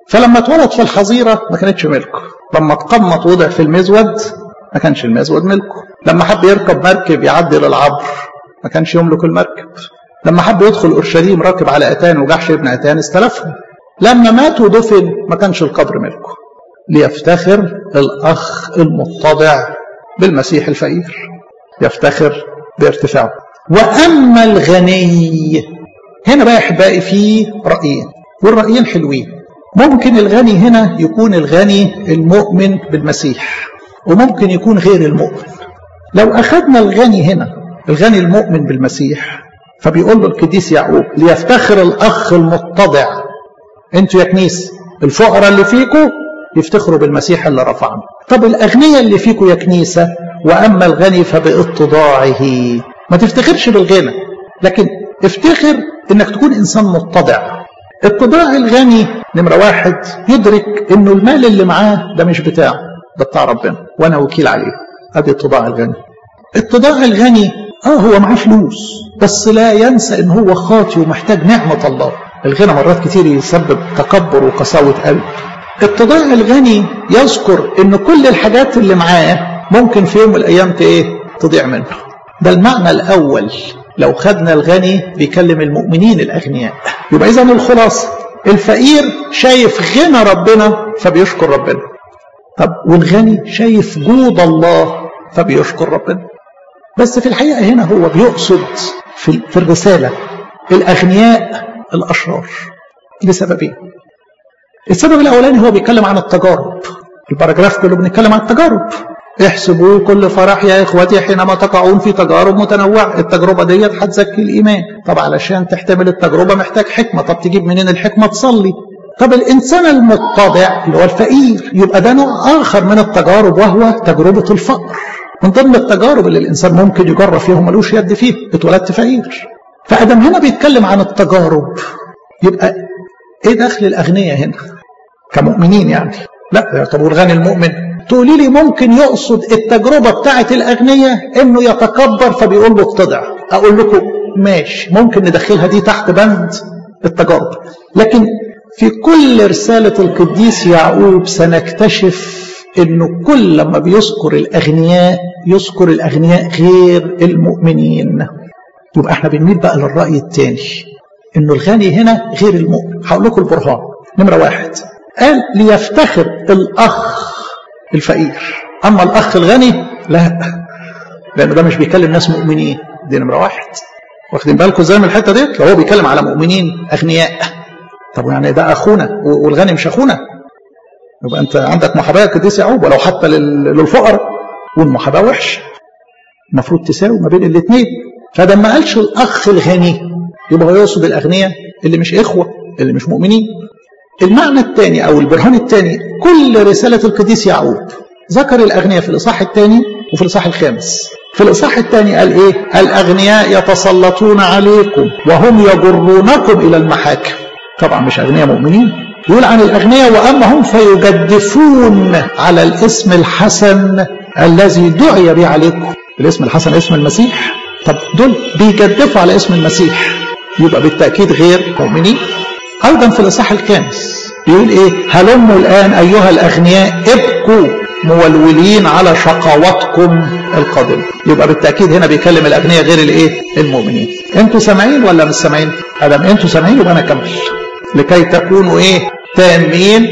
فلما اتولد في الحظيرة ما كانتش ملكه لما اتقمط وضع في المزود ما كانش المزود ملكه لما حب يركب مركب يعدي للعبر ما كانش يملك المركب لما حب يدخل اورشليم راكب على اتان وجحش ابن اتان استلفهم لما مات ودفن ما كانش القبر ملكه ليفتخر الاخ المتضع بالمسيح الفقير يفتخر بارتفاعه واما الغني هنا بقى احبائي في رايين والرايين حلوين ممكن الغني هنا يكون الغني المؤمن بالمسيح وممكن يكون غير المؤمن لو اخذنا الغني هنا الغني المؤمن بالمسيح فبيقول له القديس يعقوب ليفتخر الاخ المتضع انتوا يا كنيسه الفقراء اللي فيكم يفتخروا بالمسيح اللي رفعنا طب الاغنياء اللي فيكم يا كنيسه واما الغني فباتضاعه ما تفتخرش بالغنى لكن افتخر انك تكون انسان متضع اتضاع الغني نمرة واحد يدرك انه المال اللي معاه ده مش بتاعه ده بتاع ربنا وانا وكيل عليه ادي اتضاع الغني اتضاع الغني اه هو معاه فلوس بس لا ينسى ان هو خاطي ومحتاج نعمة الله الغنى مرات كتير يسبب تكبر وقساوة قلب اتضاع الغني يذكر ان كل الحاجات اللي معاه ممكن في يوم من الايام ايه تضيع منه ده المعنى الاول لو خدنا الغني بيكلم المؤمنين الاغنياء يبقى اذا الخلاصه الفقير شايف غنى ربنا فبيشكر ربنا طب والغني شايف جود الله فبيشكر ربنا بس في الحقيقه هنا هو بيقصد في, في الرساله الاغنياء الاشرار لسببين السبب الاولاني هو بيتكلم عن التجارب الباراجراف كله بنتكلم عن التجارب احسبوا كل فرح يا اخوتي حينما تقعون في تجارب متنوعه التجربه ديت هتزكي الايمان طب علشان تحتمل التجربه محتاج حكمه طب تجيب منين الحكمه تصلي طب الانسان المتضع اللي هو الفقير يبقى ده نوع اخر من التجارب وهو تجربه الفقر من ضمن التجارب اللي الانسان ممكن يجرب فيها وملوش يد فيه اتولدت فقير فادم هنا بيتكلم عن التجارب يبقى ايه دخل الاغنياء هنا كمؤمنين يعني لا طب والغني المؤمن تقولي لي ممكن يقصد التجربه بتاعه الاغنياء انه يتكبر فبيقول له اتضع اقول لكم ماشي ممكن ندخلها دي تحت بند التجارب لكن في كل رساله القديس يعقوب سنكتشف انه كل لما بيذكر الاغنياء يذكر الاغنياء غير المؤمنين يبقى احنا بنميل بقى للراي الثاني انه الغني هنا غير المؤمن هقول لكم البرهان نمره واحد قال ليفتخر الاخ الفقير اما الاخ الغني لا لان ده مش بيكلم ناس مؤمنين دي نمره واحد واخدين بالكم ازاي من الحته ديت لو هو بيتكلم على مؤمنين اغنياء طب يعني ده اخونا والغني مش اخونا يبقى انت عندك محاباه قديس يعقوب ولو حتى للفقراء والمحاباه وحش المفروض تساوي ما بين الاثنين فده ما قالش الاخ الغني يبقى هو يقصد الاغنياء اللي مش اخوه اللي مش مؤمنين المعنى الثاني او البرهان الثاني كل رساله القديس يعقوب ذكر الاغنياء في الاصحاح الثاني وفي الاصحاح الخامس في الاصحاح الثاني قال ايه الاغنياء يتسلطون عليكم وهم يجرونكم الى المحاكم طبعا مش اغنياء مؤمنين يقول عن الاغنياء واما هم فيجدفون على الاسم الحسن الذي دعي به عليكم الاسم الحسن اسم المسيح طب دول بيجدفوا على اسم المسيح يبقى بالتاكيد غير مؤمنين ايضا في الاصحاح الخامس يقول ايه هلموا الان ايها الاغنياء ابكوا مولولين على شقاوتكم القادمه يبقى بالتاكيد هنا بيكلم الاغنياء غير الايه المؤمنين انتوا سامعين ولا مش سامعين ادم انتوا سامعين يبقى انا اكمل لكي تكونوا ايه تامين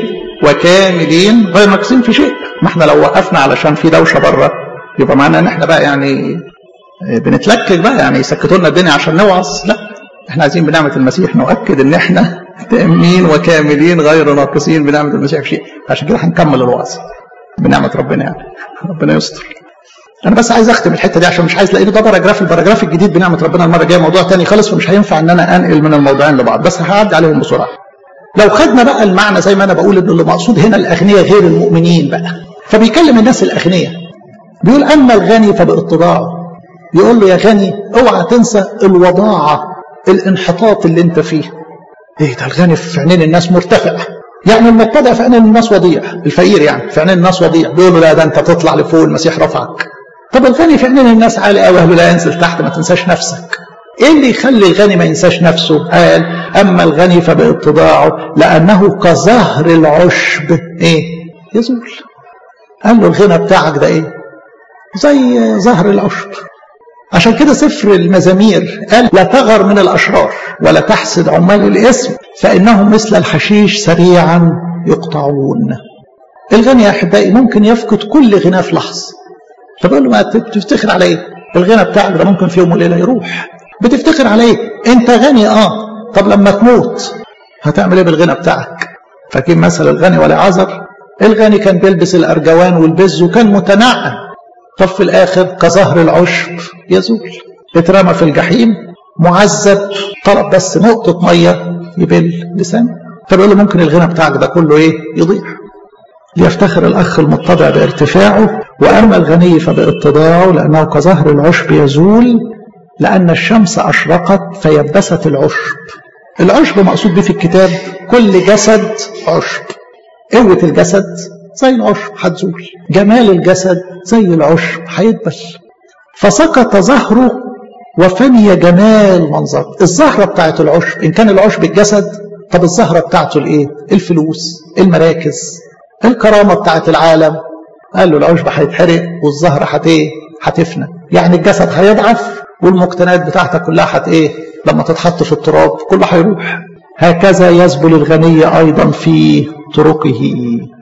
وكاملين غير ناقصين في شيء ما احنا لو وقفنا علشان في دوشه بره يبقى معنى ان احنا بقى يعني بنتلكك بقى يعني يسكتوا لنا الدنيا عشان نوعظ لا احنا عايزين بنعمه المسيح نؤكد ان احنا تامين وكاملين غير ناقصين بنعمه المسيح في شيء عشان كده هنكمل الوعظ بنعمه ربنا يعني ربنا يستر انا بس عايز اختم الحته دي عشان مش عايز لان ده باراجراف الباراجراف الجديد بنعمه ربنا المره الجايه موضوع تاني خالص فمش هينفع ان انا انقل من الموضوعين لبعض بس هعدي عليهم بسرعه لو خدنا بقى المعنى زي ما انا بقول ان اللي مقصود هنا الاغنياء غير المؤمنين بقى فبيكلم الناس الاغنياء بيقول اما الغني فباتضاعه يقول له يا غني اوعى تنسى الوضاعه الانحطاط اللي انت فيه ايه ده الغني في عينين الناس مرتفع يعني المبتدع في عينين الناس وضيع الفقير يعني في عينين الناس وضيع بيقول له لا ده انت تطلع لفوق المسيح رفعك طب الغني في عينين الناس عالي قوي لا ينزل تحت ما تنساش نفسك ايه اللي يخلي الغني ما ينساش نفسه قال اما الغني فباتضاعه لانه كظهر العشب ايه يزول قال له الغنى بتاعك ده ايه زي ظهر العشب عشان كده سفر المزامير قال لا تغر من الاشرار ولا تحسد عمال الاسم فانهم مثل الحشيش سريعا يقطعون الغني يا احبائي ممكن يفقد كل غناه في لحظه فبقول له ما تفتخر على ايه الغنى بتاعك ده ممكن في يوم وليله يروح بتفتخر على ايه انت غني اه طب لما تموت هتعمل ايه بالغنى بتاعك فاكرين مثل الغني ولا عذر الغني كان بيلبس الارجوان والبز وكان متنعم طب في الاخر كظهر العشب يزول اترمى في الجحيم معذب طلب بس نقطه ميه يبل لسانه فبيقول له ممكن الغنى بتاعك ده كله ايه يضيع ليفتخر الأخ المتضع بارتفاعه وأما الغني فباتضاعه لأنه كظهر العشب يزول لأن الشمس أشرقت فيبست العشب العشب مقصود به في الكتاب كل جسد عشب قوة الجسد زي العشب هتزول جمال الجسد زي العشب هيدبل فسقط ظهره وفني جمال منظر الزهرة بتاعت العشب إن كان العشب الجسد طب الزهرة بتاعته الإيه الفلوس المراكز الكرامة بتاعت العالم قال له العشب هيتحرق والزهرة هت ايه هتفنى يعني الجسد هيضعف والمقتنيات بتاعتك كلها هت ايه لما تتحط في التراب كله هيروح هكذا يزبل الغني ايضا في طرقه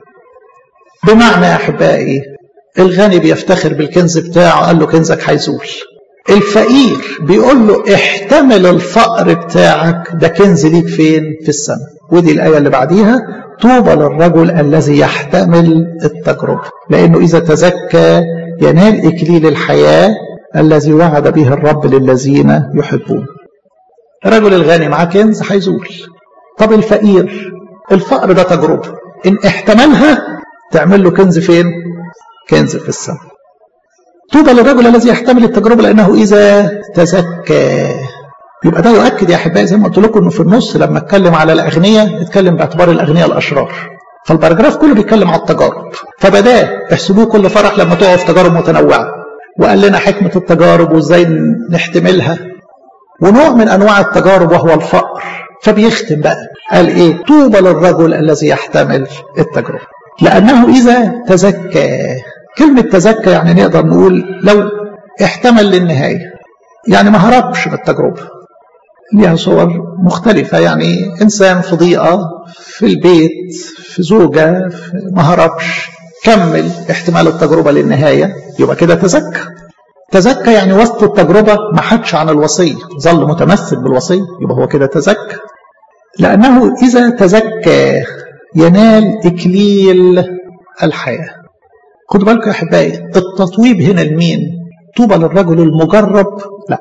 بمعنى يا احبائي الغني بيفتخر بالكنز بتاعه قال له كنزك هيزول الفقير بيقول له احتمل الفقر بتاعك ده كنز ليك فين في السماء ودي الآية اللي بعديها طوبى للرجل الذي يحتمل التجربة لأنه إذا تزكى ينال إكليل الحياة الذي وعد به الرب للذين يحبون الرجل الغني معاه كنز هيزول طب الفقير الفقر ده تجربة إن احتملها تعمل له كنز فين كنز في السماء طوبى للرجل الذي يحتمل التجربة لأنه إذا تزكى يبقى ده يؤكد يا أحبائي زي ما قلت لكم إنه في النص لما اتكلم على الأغنياء اتكلم باعتبار الأغنياء الأشرار فالباراجراف كله بيتكلم على التجارب فبداه احسبوه كل فرح لما تقعوا في تجارب متنوعة وقال لنا حكمة التجارب وازاي نحتملها ونوع من أنواع التجارب وهو الفقر فبيختم بقى قال إيه طوبى للرجل الذي يحتمل التجربة لأنه إذا تزكى كلمة تزكى يعني نقدر نقول لو احتمل للنهاية يعني ما هربش من التجربة ليها صور مختلفة يعني إنسان في ضيقة في البيت في زوجة في ما هربش كمل احتمال التجربة للنهاية يبقى كده تزكى تزكى يعني وسط التجربة ما حدش عن الوصية ظل متمسك بالوصية يبقى هو كده تزكى لأنه إذا تزكى ينال إكليل الحياة خدوا بالكم يا أحبائي التطويب هنا لمين طوبى للرجل المجرب لا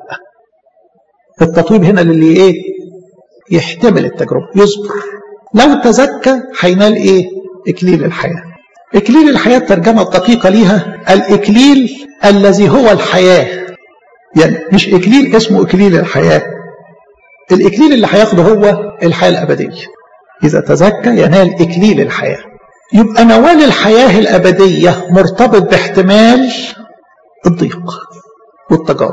التطويب هنا للي ايه يحتمل التجربة يصبر لو تزكى هينال ايه اكليل الحياة اكليل الحياة الترجمة الدقيقة ليها الاكليل الذي هو الحياة يعني مش اكليل اسمه اكليل الحياة الاكليل اللي هياخده هو الحياة الابدية اذا تزكى ينال اكليل الحياة يبقى نوال الحياة الابدية مرتبط باحتمال الضيق والتجارب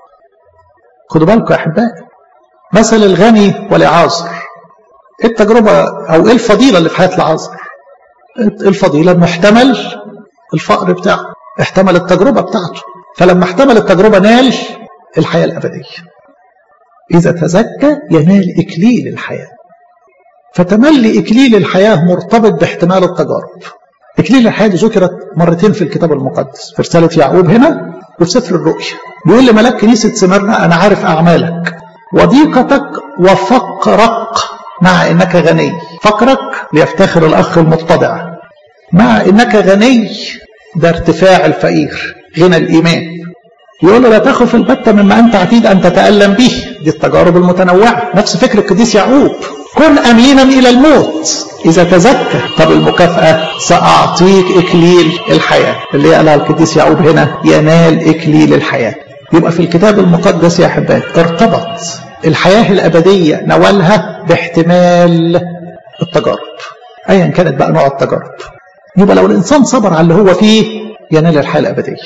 خدوا بالكم يا احبائي مثل الغني والعازر التجربه او ايه الفضيله اللي في حياه العازر الفضيله انه احتمل الفقر بتاعه احتمل التجربه بتاعته فلما احتمل التجربه نال الحياه الابديه اذا تزكى ينال اكليل الحياه فتملي اكليل الحياه مرتبط باحتمال التجارب إكليل الحياة دي ذكرت مرتين في الكتاب المقدس في رسالة يعقوب هنا وفي سفر الرؤيا بيقول لملاك كنيسة سمرنا أنا عارف أعمالك وضيقتك وفقرك مع إنك غني فقرك ليفتخر الأخ المتضع مع إنك غني ده ارتفاع الفقير غنى الإيمان يقول له لا تخف البتة مما أنت عتيد أن تتألم به دي التجارب المتنوعة نفس فكر القديس يعقوب كن أمينا إلى الموت إذا تزكى طب المكافأة سأعطيك إكليل الحياة اللي قالها القديس يعقوب هنا ينال إكليل الحياة يبقى في الكتاب المقدس يا أحبائي ارتبط الحياة الأبدية نوالها باحتمال التجارب أيا كانت بقى نوع التجارب يبقى لو الإنسان صبر على اللي هو فيه ينال الحياة الأبدية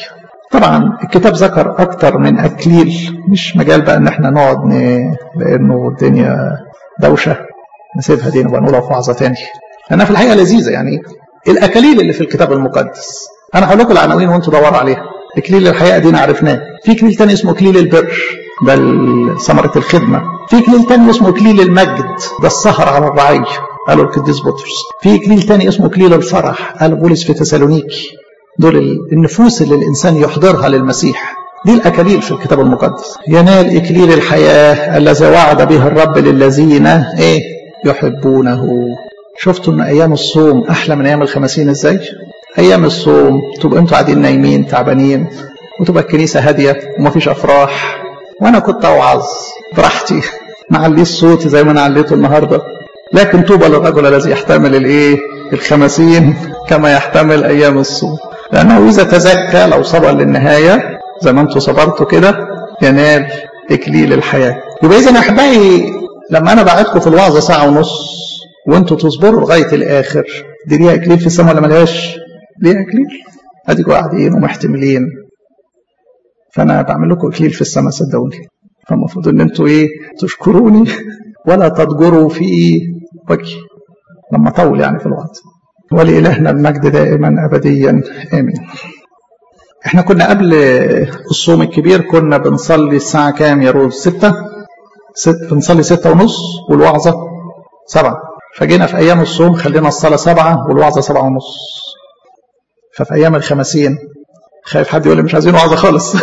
طبعا الكتاب ذكر اكتر من اكليل مش مجال بقى ان احنا نقعد ن... لانه الدنيا دوشه نسيبها دي نبقى نقولها في وعظه تاني لانها في الحقيقه لذيذه يعني الاكاليل اللي في الكتاب المقدس انا هقول لكم العناوين وانتوا دوروا عليها اكليل الحقيقه دي عرفناه في اكليل تاني اسمه اكليل البر ده ثمره الخدمه في اكليل تاني اسمه اكليل المجد ده السهر على الرعيه قالوا القديس بطرس في اكليل تاني اسمه اكليل الفرح قال بولس في تسالونيكي دول النفوس اللي الانسان يحضرها للمسيح دي الاكاليل في الكتاب المقدس ينال اكليل الحياه الذي وعد به الرب للذين ايه يحبونه شفتوا ان ايام الصوم احلى من ايام الخمسين ازاي ايام الصوم تبقى انتوا قاعدين نايمين تعبانين وتبقى الكنيسه هاديه ومفيش افراح وانا كنت اوعظ براحتي ما عليش صوتي زي ما انا عليته النهارده لكن طوبى للرجل الذي يحتمل الايه الخمسين كما يحتمل ايام الصوم لانه اذا تزكى لو صبر للنهايه زي ما انتم صبرتوا كده ينال اكليل الحياه يبقى اذا يا احبائي لما انا بعدكم في الوعظه ساعه ونص وانتوا تصبروا لغايه الاخر دي ليها اكليل في السماء ولا ملهاش؟ ليها اكليل اديكوا قاعدين ومحتملين فانا بعمل لكم اكليل في السماء صدقوني فالمفروض ان انتوا ايه تشكروني ولا تضجروا في وجهي لما اطول يعني في الوعظ ولإلهنا المجد دائما ابديا امين احنا كنا قبل الصوم الكبير كنا بنصلي الساعة كام يا روز ستة ست بنصلي ستة ونص والوعظة سبعة فجينا في أيام الصوم خلينا الصلاة سبعة والوعظة سبعة ونص ففي أيام الخمسين خايف حد يقول لي مش عايزين وعظة خالص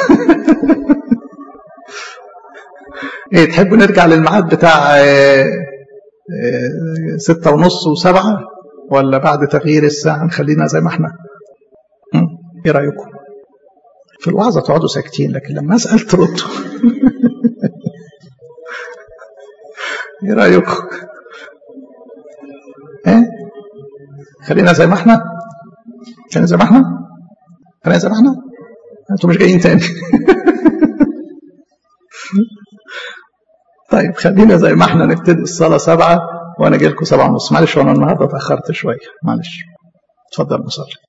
ايه تحبوا نرجع للميعاد بتاع ستة ونص وسبعة ولا بعد تغيير الساعة نخلينا زي ما احنا ايه رأيكم في الوعظة تقعدوا ساكتين لكن لما أسأل تردوا ايه رأيكم ايه خلينا زي ما احنا خلينا زي ما احنا خلينا زي ما احنا انتوا مش جايين تاني طيب خلينا زي ما احنا نبتدي الصلاة سبعة وانا جاي لكم سبعة ونص معلش وانا النهارده اتأخرت شوية معلش اتفضل نصلي